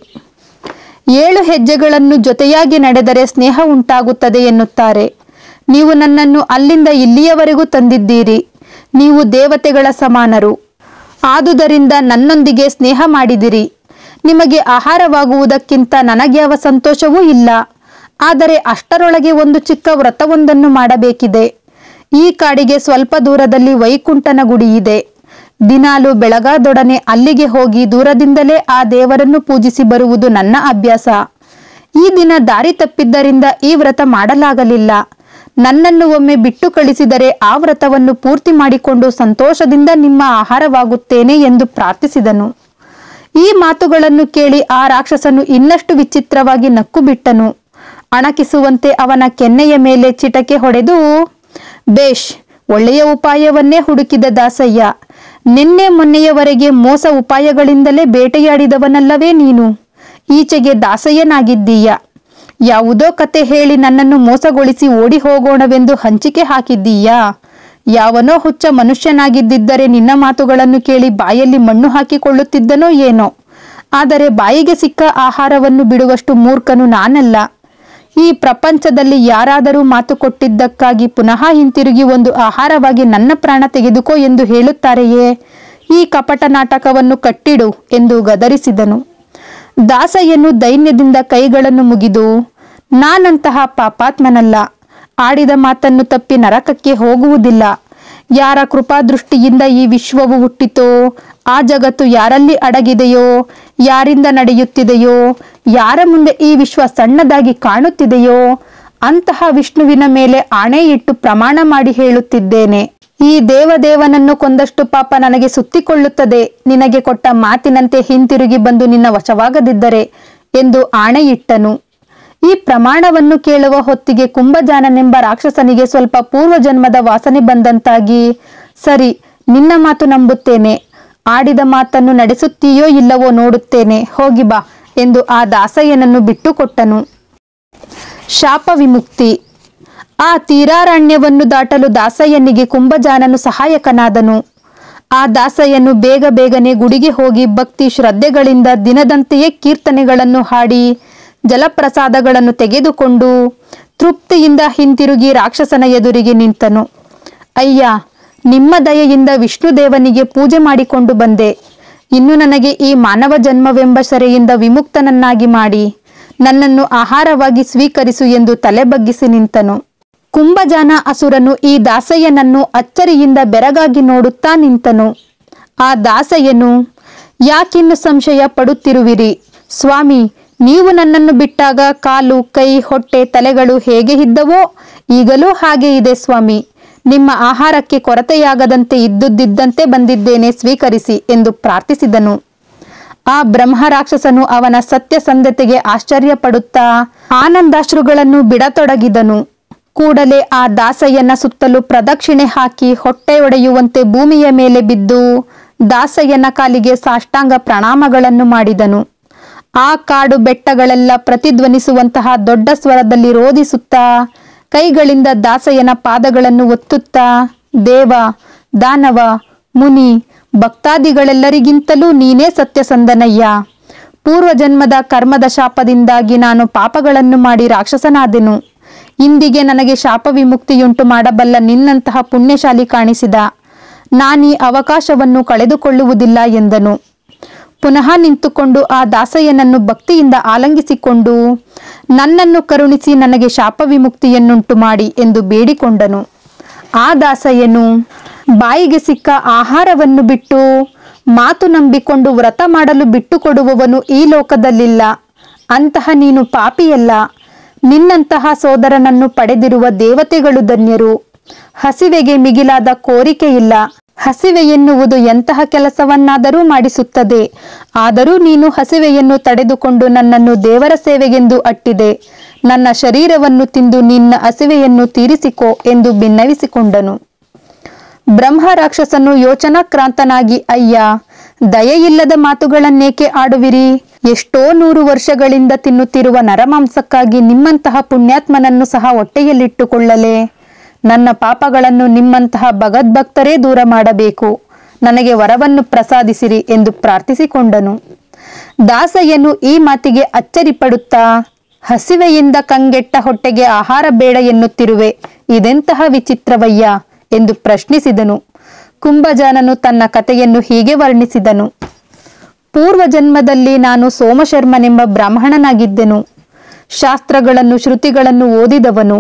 Speaker 1: ಏಳು ಹೆಜ್ಜೆಗಳನ್ನು ಜೊತೆಯಾಗಿ ನಡೆದರೆ ಸ್ನೇಹ ಉಂಟಾಗುತ್ತದೆ ಎನ್ನುತ್ತಾರೆ ನೀವು ನನ್ನನ್ನು ಅಲ್ಲಿಂದ ಇಲ್ಲಿಯವರೆಗೂ ತಂದಿದ್ದೀರಿ ನೀವು ದೇವತೆಗಳ ಸಮಾನರು ಆದುದರಿಂದ ನನ್ನೊಂದಿಗೆ ಸ್ನೇಹ ಮಾಡಿದಿರಿ ನಿಮಗೆ ಆಹಾರವಾಗುವುದಕ್ಕಿಂತ ನನಗ್ಯಾವ ಸಂತೋಷವೂ ಇಲ್ಲ ಆದರೆ ಅಷ್ಟರೊಳಗೆ ಒಂದು ಚಿಕ್ಕ ವ್ರತವೊಂದನ್ನು ಮಾಡಬೇಕಿದೆ ಈ ಕಾಡಿಗೆ ಸ್ವಲ್ಪ ದೂರದಲ್ಲಿ ವೈಕುಂಠನ ಗುಡಿ ಇದೆ ದಿನಾಲು ಬೆಳಗಾದೊಡನೆ ಅಲ್ಲಿಗೆ ಹೋಗಿ ದೂರದಿಂದಲೇ ಆ ದೇವರನ್ನು ಪೂಜಿಸಿ ಬರುವುದು ನನ್ನ ಅಭ್ಯಾಸ ಈ ದಿನ ದಾರಿ ತಪ್ಪಿದ್ದರಿಂದ ಈ ವ್ರತ ಮಾಡಲಾಗಲಿಲ್ಲ ನನ್ನನ್ನು ಒಮ್ಮೆ ಬಿಟ್ಟು ಕಳಿಸಿದರೆ ಆ ವ್ರತವನ್ನು ಪೂರ್ತಿ ಮಾಡಿಕೊಂಡು ಸಂತೋಷದಿಂದ ನಿಮ್ಮ ಆಹಾರವಾಗುತ್ತೇನೆ ಎಂದು ಪ್ರಾರ್ಥಿಸಿದನು ಈ ಮಾತುಗಳನ್ನು ಕೇಳಿ ಆ ರಾಕ್ಷಸನು ಇನ್ನಷ್ಟು ವಿಚಿತ್ರವಾಗಿ ನಕ್ಕು ಬಿಟ್ಟನು ಅಣಕಿಸುವಂತೆ ಅವನ ಕೆನ್ನೆಯ ಮೇಲೆ ಚಿಟಕೆ ಹೊಡೆದು ಬೇಷ್ ಒಳ್ಳೆಯ ಉಪಾಯವನ್ನೇ ಹುಡುಕಿದ ದಾಸಯ್ಯ ನಿನ್ನೆ ಮೊನ್ನೆಯವರೆಗೆ ಮೋಸ ಉಪಾಯಗಳಿಂದಲೇ ಬೇಟೆಯಾಡಿದವನಲ್ಲವೇ ನೀನು ಈಚೆಗೆ ದಾಸಯ್ಯನಾಗಿದ್ದೀಯ ಯಾವುದೋ ಕತೆ ಹೇಳಿ ನನ್ನನ್ನು ಮೋಸಗೊಳಿಸಿ ಓಡಿ ಹೋಗೋಣವೆಂದು ಹಂಚಿಕೆ ಹಾಕಿದ್ದೀಯಾ ಯಾವನೋ ಹುಚ್ಚ ಮನುಷ್ಯನಾಗಿದ್ದಿದ್ದರೆ ನಿನ್ನ ಮಾತುಗಳನ್ನು ಕೇಳಿ ಬಾಯಲ್ಲಿ ಮಣ್ಣು ಹಾಕಿಕೊಳ್ಳುತ್ತಿದ್ದನೋ ಏನೋ ಆದರೆ ಬಾಯಿಗೆ ಸಿಕ್ಕ ಆಹಾರವನ್ನು ಬಿಡುವಷ್ಟು ಮೂರ್ಖನು ನಾನಲ್ಲ ಈ ಪ್ರಪಂಚದಲ್ಲಿ ಯಾರಾದರೂ ಮಾತು ಕೊಟ್ಟಿದ್ದಕ್ಕಾಗಿ ಪುನಃ ಹಿಂತಿರುಗಿ ಒಂದು ಆಹಾರವಾಗಿ ನನ್ನ ಪ್ರಾಣ ತೆಗೆದುಕೋ ಎಂದು ಹೇಳುತ್ತಾರೆಯೇ ಈ ಕಪಟ ನಾಟಕವನ್ನು ಕಟ್ಟಿಡು ಎಂದು ಗದರಿಸಿದನು ದಾಸಯ್ಯನು ದೈನ್ಯದಿಂದ ಕೈಗಳನ್ನು ಮುಗಿದು ನಾನಂತಹ ಪಾಪಾತ್ಮನಲ್ಲ ಆಡಿದ ಮಾತನ್ನು ತಪ್ಪಿ ನರಕಕ್ಕೆ ಹೋಗುವುದಿಲ್ಲ ಯಾರ ಕೃಪಾದೃಷ್ಟಿಯಿಂದ ಈ ವಿಶ್ವವು ಹುಟ್ಟಿತೋ ಆ ಜಗತ್ತು ಯಾರಲ್ಲಿ ಅಡಗಿದೆಯೋ ಯಾರಿಂದ ನಡೆಯುತ್ತಿದೆಯೋ ಯಾರ ಮುಂದೆ ಈ ವಿಶ್ವ ಸಣ್ಣದಾಗಿ ಕಾಣುತ್ತಿದೆಯೋ ಅಂತಹ ವಿಷ್ಣುವಿನ ಮೇಲೆ ಆಣೆ ಇಟ್ಟು ಪ್ರಮಾಣ ಮಾಡಿ ಹೇಳುತ್ತಿದ್ದೇನೆ ಈ ದೇವದೇವನನ್ನು ಕೊಂದಷ್ಟು ಪಾಪ ನನಗೆ ಸುತ್ತಿಕೊಳ್ಳುತ್ತದೆ ನಿನಗೆ ಕೊಟ್ಟ ಮಾತಿನಂತೆ ಹಿಂತಿರುಗಿ ಬಂದು ನಿನ್ನ ವಶವಾಗದಿದ್ದರೆ ಎಂದು ಆಣೆಯಿಟ್ಟನು ಈ ಪ್ರಮಾಣವನ್ನು ಕೇಳುವ ಹೊತ್ತಿಗೆ ಕುಂಭಜಾನನೆಂಬ ರಾಕ್ಷಸನಿಗೆ ಸ್ವಲ್ಪ ಪೂರ್ವಜನ್ಮದ ವಾಸನೆ ಬಂದಂತಾಗಿ ಸರಿ ನಿನ್ನ ಮಾತು ನಂಬುತ್ತೇನೆ ಆಡಿದ ಮಾತನ್ನು ನಡೆಸುತ್ತೀಯೋ ಇಲ್ಲವೋ ನೋಡುತ್ತೇನೆ ಹೋಗಿ ಬಾ ಎಂದು ಆ ದಾಸಯ್ಯನನ್ನು ಬಿಟ್ಟುಕೊಟ್ಟನು ಶಾಪ ವಿಮುಕ್ತಿ ಆ ತೀರಾರಣ್ಯವನ್ನು ದಾಟಲು ದಾಸಯ್ಯನಿಗೆ ಕುಂಭಜಾನನು ಸಹಾಯಕನಾದನು ಆ ದಾಸಯ್ಯನು ಬೇಗ ಬೇಗನೆ ಗುಡಿಗೆ ಹೋಗಿ ಭಕ್ತಿ ಶ್ರದ್ಧೆಗಳಿಂದ ದಿನದಂತೆಯೇ ಕೀರ್ತನೆಗಳನ್ನು ಹಾಡಿ ಜಲಪ್ರಸಾದಗಳನ್ನು ತೆಗೆದುಕೊಂಡು ತೃಪ್ತಿಯಿಂದ ಹಿಂತಿರುಗಿ ರಾಕ್ಷಸನ ಎದುರಿಗೆ ನಿಂತನು ಅಯ್ಯ ನಿಮ್ಮ ದಯೆಯಿಂದ ವಿಷ್ಣುದೇವನಿಗೆ ಪೂಜೆ ಮಾಡಿಕೊಂಡು ಬಂದೆ ಇನ್ನು ನನಗೆ ಈ ಮಾನವ ಜನ್ಮವೆಂಬ ಸೆರೆಯಿಂದ ವಿಮುಕ್ತನನ್ನಾಗಿ ಮಾಡಿ ನನ್ನನ್ನು ಆಹಾರವಾಗಿ ಸ್ವೀಕರಿಸು ಎಂದು ತಲೆ ಬಗ್ಗಿಸಿ ನಿಂತನು ಕುಂಭಜಾನ ಅಸುರನು ಈ ದಾಸಯ್ಯನನ್ನು ಅಚ್ಚರಿಯಿಂದ ಬೆರಗಾಗಿ ನೋಡುತ್ತಾ ನಿಂತನು ಆ ದಾಸಯ್ಯನು ಯಾಕಿನ್ನು ಸಂಶಯ ಪಡುತ್ತಿರುವಿರಿ ಸ್ವಾಮಿ ನೀವು ನನ್ನನ್ನು ಬಿಟ್ಟಾಗ ಕಾಲು ಕೈ ಹೊಟ್ಟೆ ತಲೆಗಳು ಹೇಗೆ ಇದ್ದವೋ ಈಗಲೂ ಹಾಗೆ ಇದೆ ಸ್ವಾಮಿ ನಿಮ್ಮ ಆಹಾರಕ್ಕೆ ಕೊರತೆಯಾಗದಂತೆ ಇದ್ದುದಿದ್ದಂತೆ ಬಂದಿದ್ದೇನೆ ಸ್ವೀಕರಿಸಿ ಎಂದು ಪ್ರಾರ್ಥಿಸಿದನು ಆ ಬ್ರಹ್ಮ ರಾಕ್ಷಸನು ಅವನ ಸತ್ಯಸಂಧತೆಗೆ ಆಶ್ಚರ್ಯಪಡುತ್ತಾ ಆನಂದಾಶ್ರುಗಳನ್ನು ಬಿಡತೊಡಗಿದನು ಕೂಡಲೇ ಆ ದಾಸಯ್ಯನ ಸುತ್ತಲೂ ಪ್ರದಕ್ಷಿಣೆ ಹಾಕಿ ಹೊಟ್ಟೆ ಒಡೆಯುವಂತೆ ಭೂಮಿಯ ಮೇಲೆ ಬಿದ್ದು ದಾಸಯ್ಯನ ಕಾಲಿಗೆ ಸಾಷ್ಟಾಂಗ ಪ್ರಣಾಮಗಳನ್ನು ಮಾಡಿದನು ಆ ಕಾಡು ಬೆಟ್ಟಗಳೆಲ್ಲ ಪ್ರತಿಧ್ವನಿಸುವಂತಹ ದೊಡ್ಡ ಸ್ವರದಲ್ಲಿ ರೋಧಿಸುತ್ತಾ ಕೈಗಳಿಂದ ದಾಸಯ್ಯನ ಪಾದಗಳನ್ನು ಒತ್ತುತ್ತಾ ದೇವ ದಾನವ ಮುನಿ ಭಕ್ತಾದಿಗಳೆಲ್ಲರಿಗಿಂತಲೂ ನೀನೇ ಸತ್ಯಸಂದನಯ್ಯ ಪೂರ್ವಜನ್ಮದ ಕರ್ಮದ ಶಾಪದಿಂದಾಗಿ ನಾನು ಪಾಪಗಳನ್ನು ಮಾಡಿ ರಾಕ್ಷಸನಾದೆನು ಇಂದಿಗೆ ನನಗೆ ಶಾಪ ವಿಮುಕ್ತಿಯುಂಟು ಮಾಡಬಲ್ಲ ನಿನ್ನಂತಹ ಪುಣ್ಯಶಾಲಿ ಕಾಣಿಸಿದ ನಾನೀ ಅವಕಾಶವನ್ನು ಕಳೆದುಕೊಳ್ಳುವುದಿಲ್ಲ ಎಂದನು ಪುನಃ ನಿಂತುಕೊಂಡು ಆ ದಾಸಯ್ಯನನ್ನು ಭಕ್ತಿಯಿಂದ ಆಲಂಗಿಸಿಕೊಂಡು ನನ್ನನ್ನು ಕರುಣಿಸಿ ನನಗೆ ಶಾಪ ವಿಮುಕ್ತಿಯನ್ನುಂಟು ಮಾಡಿ ಎಂದು ಬೇಡಿಕೊಂಡನು ಆ ದಾಸಯ್ಯನು ಬಾಯಿಗೆ ಸಿಕ್ಕ ಆಹಾರವನ್ನು ಬಿಟ್ಟು ಮಾತು ನಂಬಿಕೊಂಡು ವ್ರತ ಮಾಡಲು ಬಿಟ್ಟುಕೊಡುವವನು ಈ ಲೋಕದಲ್ಲಿಲ್ಲ ಅಂತಹ ನೀನು ಪಾಪಿಯಲ್ಲ ನಿನ್ನಂತಹ ಸೋದರನನ್ನು ಪಡೆದಿರುವ ದೇವತೆಗಳು ಧನ್ಯರು ಹಸಿವೆಗೆ ಮಿಗಿಲಾದ ಕೋರಿಕೆ ಇಲ್ಲ ಹಸಿವೆ ಎನ್ನುವುದು ಎಂತಹ ಕೆಲಸವನ್ನಾದರೂ ಮಾಡಿಸುತ್ತದೆ ಆದರೂ ನೀನು ಹಸಿವೆಯನ್ನು ತಡೆದುಕೊಂಡು ನನ್ನನ್ನು ದೇವರ ಸೇವೆಗೆಂದು ಅಟ್ಟಿದೆ ನನ್ನ ಶರೀರವನ್ನು ತಿಂದು ನಿನ್ನ ಹಸಿವೆಯನ್ನು ತೀರಿಸಿಕೋ ಎಂದು ಭಿನ್ನವಿಸಿಕೊಂಡನು ಬ್ರಹ್ಮ ರಾಕ್ಷಸನು ಯೋಚನಾಕ್ರಾಂತನಾಗಿ ಅಯ್ಯ ದಯೆಯಿಲ್ಲದ ಮಾತುಗಳನ್ನೇಕೆ ಆಡುವಿರಿ ಎಷ್ಟೋ ನೂರು ವರ್ಷಗಳಿಂದ ತಿನ್ನುತ್ತಿರುವ ನರಮಾಂಸಕ್ಕಾಗಿ ನಿಮ್ಮಂತಹ ಪುಣ್ಯಾತ್ಮನನ್ನು ಸಹ ಹೊಟ್ಟೆಯಲ್ಲಿಟ್ಟುಕೊಳ್ಳಲೆ ನನ್ನ ಪಾಪಗಳನ್ನು ನಿಮ್ಮಂತಹ ಭಗದ್ಭಕ್ತರೇ ದೂರ ಮಾಡಬೇಕು ನನಗೆ ವರವನ್ನು ಪ್ರಸಾದಿಸಿರಿ ಎಂದು ಪ್ರಾರ್ಥಿಸಿಕೊಂಡನು ದಾಸಯ್ಯನು ಈ ಮಾತಿಗೆ ಅಚ್ಚರಿಪಡುತ್ತಾ ಹಸಿವೆಯಿಂದ ಕಂಗೆಟ್ಟ ಹೊಟ್ಟೆಗೆ ಆಹಾರ ಬೇಡ ಎನ್ನುತ್ತಿರುವೆ ಇದೆಂತಹ ವಿಚಿತ್ರವಯ್ಯ ಎಂದು ಪ್ರಶ್ನಿಸಿದನು ಕುಂಭಜಾನನು ತನ್ನ ಕಥೆಯನ್ನು ಹೀಗೆ ವರ್ಣಿಸಿದನು ಪೂರ್ವ ಜನ್ಮದಲ್ಲಿ ನಾನು ಸೋಮಶರ್ಮನೆಂಬ ಬ್ರಾಹ್ಮಣನಾಗಿದ್ದೆನು ಶಾಸ್ತ್ರಗಳನ್ನು ಶ್ರುತಿಗಳನ್ನು ಓದಿದವನು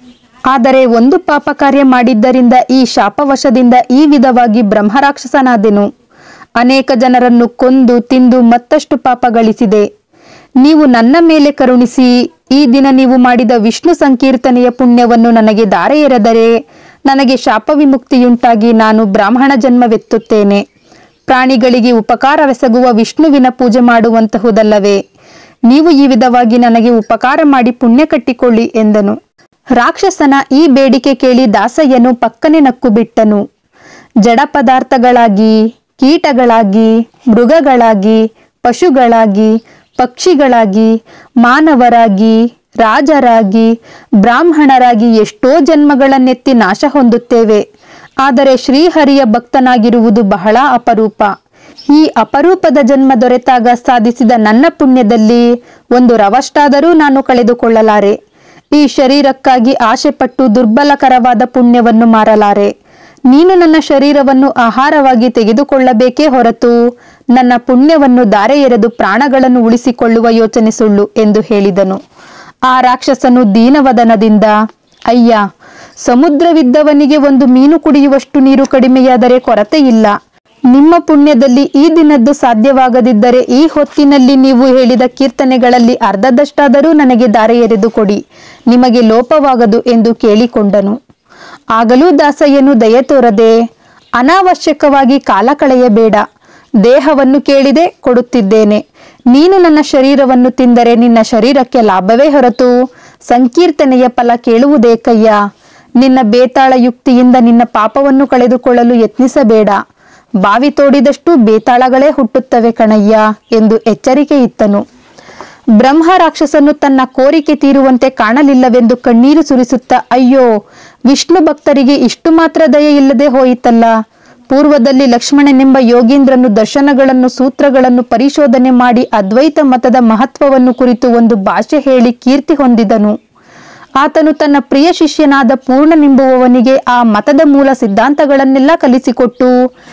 Speaker 1: ಆದರೆ ಒಂದು ಪಾಪ ಕಾರ್ಯ ಮಾಡಿದ್ದರಿಂದ ಈ ಶಾಪವಶದಿಂದ ಈ ವಿಧವಾಗಿ ಬ್ರಹ್ಮರಾಕ್ಷಸನಾದೆನು ಅನೇಕ ಜನರನ್ನು ಕೊಂದು ತಿಂದು ಮತ್ತಷ್ಟು ಪಾಪ ಗಳಿಸಿದೆ ನೀವು ನನ್ನ ಮೇಲೆ ಕರುಣಿಸಿ ಈ ದಿನ ನೀವು ಮಾಡಿದ ವಿಷ್ಣು ಸಂಕೀರ್ತನೆಯ ಪುಣ್ಯವನ್ನು ನನಗೆ ದಾರೆ ಎರೆದರೆ ನನಗೆ ಶಾಪ ವಿಮುಕ್ತಿಯುಂಟಾಗಿ ನಾನು ಬ್ರಾಹ್ಮಣ ಜನ್ಮವೆತ್ತುತ್ತೇನೆ ಪ್ರಾಣಿಗಳಿಗೆ ಉಪಕಾರವೆಸಗುವ ವಿಷ್ಣುವಿನ ಪೂಜೆ ಮಾಡುವಂತಹುದಲ್ಲವೇ ನೀವು ಈ ವಿಧವಾಗಿ ನನಗೆ ಉಪಕಾರ ಮಾಡಿ ಪುಣ್ಯ ಕಟ್ಟಿಕೊಳ್ಳಿ ಎಂದನು ರಾಕ್ಷಸನ ಈ ಬೇಡಿಕೆ ಕೇಳಿ ದಾಸಯ್ಯನು ಪಕ್ಕನೆ ನಕ್ಕು ಬಿಟ್ಟನು ಜಡ ಪದಾರ್ಥಗಳಾಗಿ ಕೀಟಗಳಾಗಿ ಮೃಗಗಳಾಗಿ ಪಶುಗಳಾಗಿ ಪಕ್ಷಿಗಳಾಗಿ ಮಾನವರಾಗಿ ರಾಜರಾಗಿ ಬ್ರಾಹ್ಮಣರಾಗಿ ಎಷ್ಟೋ ಜನ್ಮಗಳನ್ನೆತ್ತಿ ನಾಶ ಹೊಂದುತ್ತೇವೆ ಆದರೆ ಶ್ರೀಹರಿಯ ಭಕ್ತನಾಗಿರುವುದು ಬಹಳ ಅಪರೂಪ ಈ ಅಪರೂಪದ ಜನ್ಮ ದೊರೆತಾಗ ಸಾಧಿಸಿದ ನನ್ನ ಪುಣ್ಯದಲ್ಲಿ ಒಂದು ರವಷ್ಟಾದರೂ ನಾನು ಕಳೆದುಕೊಳ್ಳಲಾರೆ ಈ ಶರೀರಕ್ಕಾಗಿ ಆಶೆಪಟ್ಟು ದುರ್ಬಲಕರವಾದ ಪುಣ್ಯವನ್ನು ಮಾರಲಾರೆ ನೀನು ನನ್ನ ಶರೀರವನ್ನು ಆಹಾರವಾಗಿ ತೆಗೆದುಕೊಳ್ಳಬೇಕೇ ಹೊರತು ನನ್ನ ಪುಣ್ಯವನ್ನು ದಾರೆ ಎರೆದು ಪ್ರಾಣಗಳನ್ನು ಉಳಿಸಿಕೊಳ್ಳುವ ಯೋಚನೆ ಸುಳ್ಳು ಎಂದು ಹೇಳಿದನು ಆ ರಾಕ್ಷಸನು ದೀನವದನದಿಂದ ಅಯ್ಯ ಸಮುದ್ರವಿದ್ದವನಿಗೆ ಒಂದು ಮೀನು ಕುಡಿಯುವಷ್ಟು ನೀರು ಕಡಿಮೆಯಾದರೆ ಕೊರತೆ ಇಲ್ಲ ನಿಮ್ಮ ಪುಣ್ಯದಲ್ಲಿ ಈ ದಿನದ್ದು ಸಾಧ್ಯವಾಗದಿದ್ದರೆ ಈ ಹೊತ್ತಿನಲ್ಲಿ ನೀವು ಹೇಳಿದ ಕೀರ್ತನೆಗಳಲ್ಲಿ ಅರ್ಧದಷ್ಟಾದರೂ ನನಗೆ ದಾರೆ ಎರೆದು ಕೊಡಿ ನಿಮಗೆ ಲೋಪವಾಗದು ಎಂದು ಕೇಳಿಕೊಂಡನು ಆಗಲೂ ದಾಸಯ್ಯನು ದಯೆ ತೋರದೆ ಅನಾವಶ್ಯಕವಾಗಿ ಕಾಲ ಕಳೆಯಬೇಡ ದೇಹವನ್ನು ಕೇಳಿದೆ ಕೊಡುತ್ತಿದ್ದೇನೆ ನೀನು ನನ್ನ ಶರೀರವನ್ನು ತಿಂದರೆ ನಿನ್ನ ಶರೀರಕ್ಕೆ ಲಾಭವೇ ಹೊರತು ಸಂಕೀರ್ತನೆಯ ಫಲ ಕೇಳುವುದೇಕಯ್ಯ ನಿನ್ನ ಬೇತಾಳ ಯುಕ್ತಿಯಿಂದ ನಿನ್ನ ಪಾಪವನ್ನು ಕಳೆದುಕೊಳ್ಳಲು ಯತ್ನಿಸಬೇಡ ಬಾವಿ ತೋಡಿದಷ್ಟು ಬೇತಾಳಗಳೇ ಹುಟ್ಟುತ್ತವೆ ಕಣಯ್ಯ ಎಂದು ಎಚ್ಚರಿಕೆ ಇತ್ತನು ಬ್ರಹ್ಮ ರಾಕ್ಷಸನು ತನ್ನ ಕೋರಿಕೆ ತೀರುವಂತೆ ಕಾಣಲಿಲ್ಲವೆಂದು ಕಣ್ಣೀರು ಸುರಿಸುತ್ತಾ ಅಯ್ಯೋ ವಿಷ್ಣು ಭಕ್ತರಿಗೆ ಇಷ್ಟು ಮಾತ್ರ ದಯೆ ಇಲ್ಲದೆ ಹೋಯಿತಲ್ಲ ಪೂರ್ವದಲ್ಲಿ ಲಕ್ಷ್ಮಣನೆಂಬ ಯೋಗೀಂದ್ರನು ದರ್ಶನಗಳನ್ನು ಸೂತ್ರಗಳನ್ನು ಪರಿಶೋಧನೆ ಮಾಡಿ ಅದ್ವೈತ ಮತದ ಮಹತ್ವವನ್ನು ಕುರಿತು ಒಂದು ಭಾಷೆ ಹೇಳಿ ಕೀರ್ತಿ ಹೊಂದಿದನು ಆತನು ತನ್ನ ಪ್ರಿಯ ಶಿಷ್ಯನಾದ ಪೂರ್ಣನೆಂಬುವವನಿಗೆ ಆ ಮತದ ಮೂಲ ಸಿದ್ಧಾಂತಗಳನ್ನೆಲ್ಲ ಕಲಿಸಿಕೊಟ್ಟು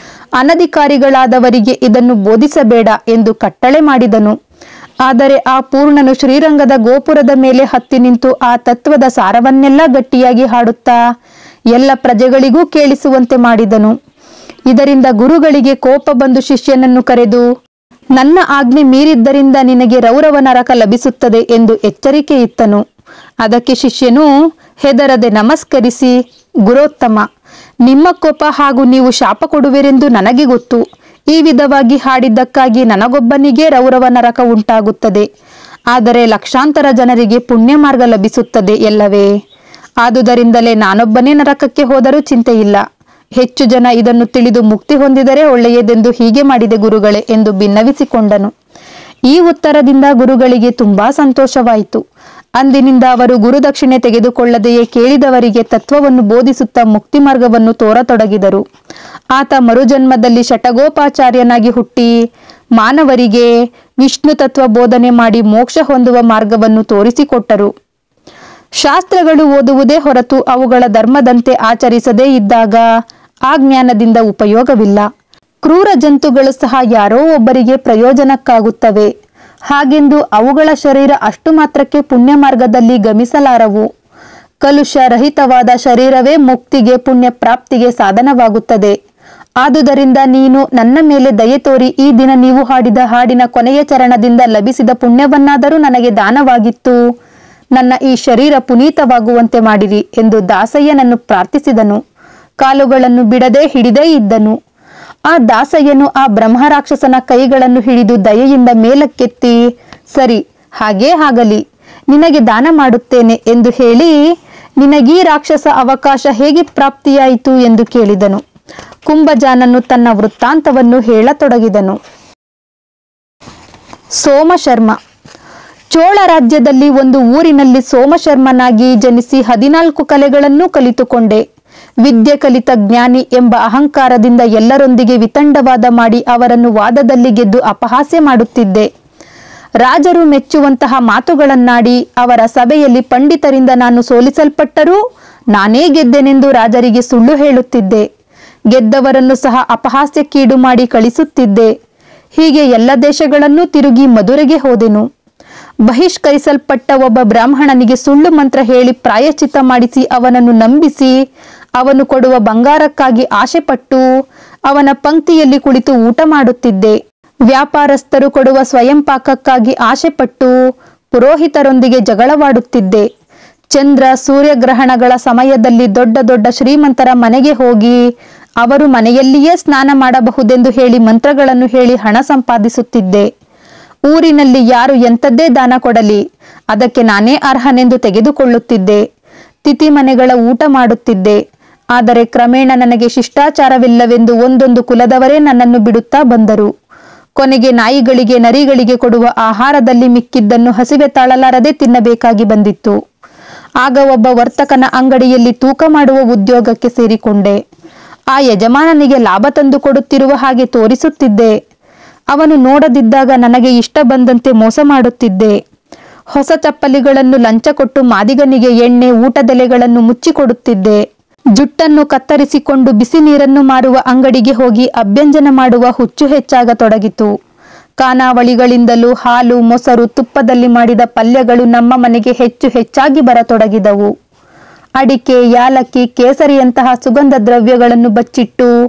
Speaker 1: ಅನಧಿಕಾರಿಗಳಾದವರಿಗೆ ಇದನ್ನು ಬೋಧಿಸಬೇಡ ಎಂದು ಕಟ್ಟಳೆ ಮಾಡಿದನು ಆದರೆ ಆ ಪೂರ್ಣನು ಶ್ರೀರಂಗದ ಗೋಪುರದ ಮೇಲೆ ಹತ್ತಿ ನಿಂತು ಆ ತತ್ವದ ಸಾರವನ್ನೆಲ್ಲ ಗಟ್ಟಿಯಾಗಿ ಹಾಡುತ್ತಾ ಎಲ್ಲ ಪ್ರಜೆಗಳಿಗೂ ಕೇಳಿಸುವಂತೆ ಮಾಡಿದನು ಇದರಿಂದ ಗುರುಗಳಿಗೆ ಕೋಪ ಬಂದು ಶಿಷ್ಯನನ್ನು ಕರೆದು ನನ್ನ ಆಜ್ಞೆ ಮೀರಿದ್ದರಿಂದ ನಿನಗೆ ರೌರವ ನರಕ ಲಭಿಸುತ್ತದೆ ಎಂದು ಎಚ್ಚರಿಕೆ ಇತ್ತನು ಅದಕ್ಕೆ ಶಿಷ್ಯನು ಹೆದರದೆ ನಮಸ್ಕರಿಸಿ ಗುರೋತ್ತಮ ನಿಮ್ಮ ಕೋಪ ಹಾಗೂ ನೀವು ಶಾಪ ಕೊಡುವಿರೆಂದು ನನಗೆ ಗೊತ್ತು ಈ ವಿಧವಾಗಿ ಹಾಡಿದ್ದಕ್ಕಾಗಿ ನನಗೊಬ್ಬನಿಗೆ ರೌರವ ನರಕ ಉಂಟಾಗುತ್ತದೆ ಆದರೆ ಲಕ್ಷಾಂತರ ಜನರಿಗೆ ಪುಣ್ಯ ಮಾರ್ಗ ಲಭಿಸುತ್ತದೆ ಎಲ್ಲವೇ ಆದುದರಿಂದಲೇ ನಾನೊಬ್ಬನೇ ನರಕಕ್ಕೆ ಹೋದರೂ ಚಿಂತೆಯಿಲ್ಲ ಹೆಚ್ಚು ಜನ ಇದನ್ನು ತಿಳಿದು ಮುಕ್ತಿ ಹೊಂದಿದರೆ ಒಳ್ಳೆಯದೆಂದು ಹೀಗೆ ಮಾಡಿದೆ ಗುರುಗಳೇ ಎಂದು ಭಿನ್ನವಿಸಿಕೊಂಡನು ಈ ಉತ್ತರದಿಂದ ಗುರುಗಳಿಗೆ ತುಂಬಾ ಸಂತೋಷವಾಯಿತು ಅಂದಿನಿಂದ ಅವರು ಗುರುದಕ್ಷಿಣೆ ತೆಗೆದುಕೊಳ್ಳದೆಯೇ ಕೇಳಿದವರಿಗೆ ತತ್ವವನ್ನು ಬೋಧಿಸುತ್ತಾ ಮುಕ್ತಿ ಮಾರ್ಗವನ್ನು ತೋರತೊಡಗಿದರು ಆತ ಮರುಜನ್ಮದಲ್ಲಿ ಶಟಗೋಪಾಚಾರ್ಯನಾಗಿ ಹುಟ್ಟಿ ಮಾನವರಿಗೆ ವಿಷ್ಣು ತತ್ವ ಬೋಧನೆ ಮಾಡಿ ಮೋಕ್ಷ ಹೊಂದುವ ಮಾರ್ಗವನ್ನು ತೋರಿಸಿಕೊಟ್ಟರು ಶಾಸ್ತ್ರಗಳು ಓದುವುದೇ ಹೊರತು ಅವುಗಳ ಧರ್ಮದಂತೆ ಆಚರಿಸದೇ ಇದ್ದಾಗ ಆ ಜ್ಞಾನದಿಂದ ಉಪಯೋಗವಿಲ್ಲ ಕ್ರೂರ ಜಂತುಗಳು ಸಹ ಯಾರೋ ಒಬ್ಬರಿಗೆ ಪ್ರಯೋಜನಕ್ಕಾಗುತ್ತವೆ ಹಾಗೆಂದು ಅವುಗಳ ಶರೀರ ಅಷ್ಟು ಮಾತ್ರಕ್ಕೆ ಪುಣ್ಯ ಮಾರ್ಗದಲ್ಲಿ ಗಮಿಸಲಾರವು ಕಲುಷ ರಹಿತವಾದ ಶರೀರವೇ ಮುಕ್ತಿಗೆ ಪುಣ್ಯ ಪ್ರಾಪ್ತಿಗೆ ಸಾಧನವಾಗುತ್ತದೆ ಆದುದರಿಂದ ನೀನು ನನ್ನ ಮೇಲೆ ದಯೆ ತೋರಿ ಈ ದಿನ ನೀವು ಹಾಡಿದ ಹಾಡಿನ ಕೊನೆಯ ಚರಣದಿಂದ ಲಭಿಸಿದ ಪುಣ್ಯವನ್ನಾದರೂ ನನಗೆ ದಾನವಾಗಿತ್ತು ನನ್ನ ಈ ಶರೀರ ಪುನೀತವಾಗುವಂತೆ ಮಾಡಿರಿ ಎಂದು ದಾಸಯ್ಯನನ್ನು ಪ್ರಾರ್ಥಿಸಿದನು ಕಾಲುಗಳನ್ನು ಬಿಡದೆ ಹಿಡಿದೇ ಇದ್ದನು ಆ ದಾಸಯ್ಯನು ಆ ಬ್ರಹ್ಮರಾಕ್ಷಸನ ಕೈಗಳನ್ನು ಹಿಡಿದು ದಯೆಯಿಂದ ಮೇಲಕ್ಕೆತ್ತಿ ಸರಿ ಹಾಗೇ ಆಗಲಿ ನಿನಗೆ ದಾನ ಮಾಡುತ್ತೇನೆ ಎಂದು ಹೇಳಿ ನಿನಗೀ ರಾಕ್ಷಸ ಅವಕಾಶ ಹೇಗೆ ಪ್ರಾಪ್ತಿಯಾಯಿತು ಎಂದು ಕೇಳಿದನು ಕುಂಭಜಾನನು ತನ್ನ ವೃತ್ತಾಂತವನ್ನು ಹೇಳತೊಡಗಿದನು ಸೋಮಶರ್ಮ ಚೋಳ ರಾಜ್ಯದಲ್ಲಿ ಒಂದು ಊರಿನಲ್ಲಿ ಸೋಮಶರ್ಮನಾಗಿ ಜನಿಸಿ ಹದಿನಾಲ್ಕು ಕಲೆಗಳನ್ನು ಕಲಿತುಕೊಂಡೆ ವಿದ್ಯೆ ಕಲಿತ ಜ್ಞಾನಿ ಎಂಬ ಅಹಂಕಾರದಿಂದ ಎಲ್ಲರೊಂದಿಗೆ ವಿತಂಡವಾದ ಮಾಡಿ ಅವರನ್ನು ವಾದದಲ್ಲಿ ಗೆದ್ದು ಅಪಹಾಸ್ಯ ಮಾಡುತ್ತಿದ್ದೆ ರಾಜರು ಮೆಚ್ಚುವಂತಹ ಮಾತುಗಳನ್ನಾಡಿ ಅವರ ಸಭೆಯಲ್ಲಿ ಪಂಡಿತರಿಂದ ನಾನು ಸೋಲಿಸಲ್ಪಟ್ಟರೂ ನಾನೇ ಗೆದ್ದೆನೆಂದು ರಾಜರಿಗೆ ಸುಳ್ಳು ಹೇಳುತ್ತಿದ್ದೆ ಗೆದ್ದವರನ್ನು ಸಹ ಅಪಹಾಸ್ಯಕ್ಕೀಡು ಮಾಡಿ ಕಳಿಸುತ್ತಿದ್ದೆ ಹೀಗೆ ಎಲ್ಲ ದೇಶಗಳನ್ನೂ ತಿರುಗಿ ಮಧುರೆಗೆ ಹೋದೆನು ಬಹಿಷ್ಕರಿಸಲ್ಪಟ್ಟ ಒಬ್ಬ ಬ್ರಾಹ್ಮಣನಿಗೆ ಸುಳ್ಳು ಮಂತ್ರ ಹೇಳಿ ಪ್ರಾಯಶ್ಚಿತ್ತ ಮಾಡಿಸಿ ಅವನನ್ನು ನಂಬಿಸಿ ಅವನು ಕೊಡುವ ಬಂಗಾರಕ್ಕಾಗಿ ಆಶೆಪಟ್ಟು ಅವನ ಪಂಕ್ತಿಯಲ್ಲಿ ಕುಳಿತು ಊಟ ಮಾಡುತ್ತಿದ್ದೆ ವ್ಯಾಪಾರಸ್ಥರು ಕೊಡುವ ಸ್ವಯಂ ಪಾಕಕ್ಕಾಗಿ ಆಶೆಪಟ್ಟು ಪುರೋಹಿತರೊಂದಿಗೆ ಜಗಳವಾಡುತ್ತಿದ್ದೆ ಚಂದ್ರ ಸೂರ್ಯಗ್ರಹಣಗಳ ಸಮಯದಲ್ಲಿ ದೊಡ್ಡ ದೊಡ್ಡ ಶ್ರೀಮಂತರ ಮನೆಗೆ ಹೋಗಿ ಅವರು ಮನೆಯಲ್ಲಿಯೇ ಸ್ನಾನ ಮಾಡಬಹುದೆಂದು ಹೇಳಿ ಮಂತ್ರಗಳನ್ನು ಹೇಳಿ ಹಣ ಸಂಪಾದಿಸುತ್ತಿದ್ದೆ ಊರಿನಲ್ಲಿ ಯಾರು ಎಂಥದ್ದೇ ದಾನ ಕೊಡಲಿ ಅದಕ್ಕೆ ನಾನೇ ಅರ್ಹನೆಂದು ತೆಗೆದುಕೊಳ್ಳುತ್ತಿದ್ದೆ ತಿಥಿ ಮನೆಗಳ ಊಟ ಮಾಡುತ್ತಿದ್ದೆ ಆದರೆ ಕ್ರಮೇಣ ನನಗೆ ಶಿಷ್ಟಾಚಾರವಿಲ್ಲವೆಂದು ಒಂದೊಂದು ಕುಲದವರೇ ನನ್ನನ್ನು ಬಿಡುತ್ತಾ ಬಂದರು ಕೊನೆಗೆ ನಾಯಿಗಳಿಗೆ ನರಿಗಳಿಗೆ ಕೊಡುವ ಆಹಾರದಲ್ಲಿ ಮಿಕ್ಕಿದ್ದನ್ನು ಹಸಿವೆ ತಾಳಲಾರದೆ ತಿನ್ನಬೇಕಾಗಿ ಬಂದಿತ್ತು ಆಗ ಒಬ್ಬ ವರ್ತಕನ ಅಂಗಡಿಯಲ್ಲಿ ತೂಕ ಮಾಡುವ ಉದ್ಯೋಗಕ್ಕೆ ಸೇರಿಕೊಂಡೆ ಆ ಯಜಮಾನನಿಗೆ ಲಾಭ ತಂದು ಕೊಡುತ್ತಿರುವ ಹಾಗೆ ತೋರಿಸುತ್ತಿದ್ದೆ ಅವನು ನೋಡದಿದ್ದಾಗ ನನಗೆ ಇಷ್ಟ ಬಂದಂತೆ ಮೋಸ ಮಾಡುತ್ತಿದ್ದೆ ಹೊಸ ಚಪ್ಪಲಿಗಳನ್ನು ಲಂಚ ಕೊಟ್ಟು ಮಾದಿಗನಿಗೆ ಎಣ್ಣೆ ಊಟದೆಲೆಗಳನ್ನು ಮುಚ್ಚಿಕೊಡುತ್ತಿದ್ದೆ ಜುಟ್ಟನ್ನು ಕತ್ತರಿಸಿಕೊಂಡು ಬಿಸಿ ನೀರನ್ನು ಮಾರುವ ಅಂಗಡಿಗೆ ಹೋಗಿ ಅಭ್ಯಂಜನ ಮಾಡುವ ಹುಚ್ಚು ಹೆಚ್ಚಾಗತೊಡಗಿತು ಖಾನಾವಳಿಗಳಿಂದಲೂ ಹಾಲು ಮೊಸರು ತುಪ್ಪದಲ್ಲಿ ಮಾಡಿದ ಪಲ್ಯಗಳು ನಮ್ಮ ಮನೆಗೆ ಹೆಚ್ಚು ಹೆಚ್ಚಾಗಿ ಬರತೊಡಗಿದವು ಅಡಿಕೆ ಯಾಲಕ್ಕಿ ಕೇಸರಿಯಂತಹ ಸುಗಂಧ ದ್ರವ್ಯಗಳನ್ನು ಬಚ್ಚಿಟ್ಟು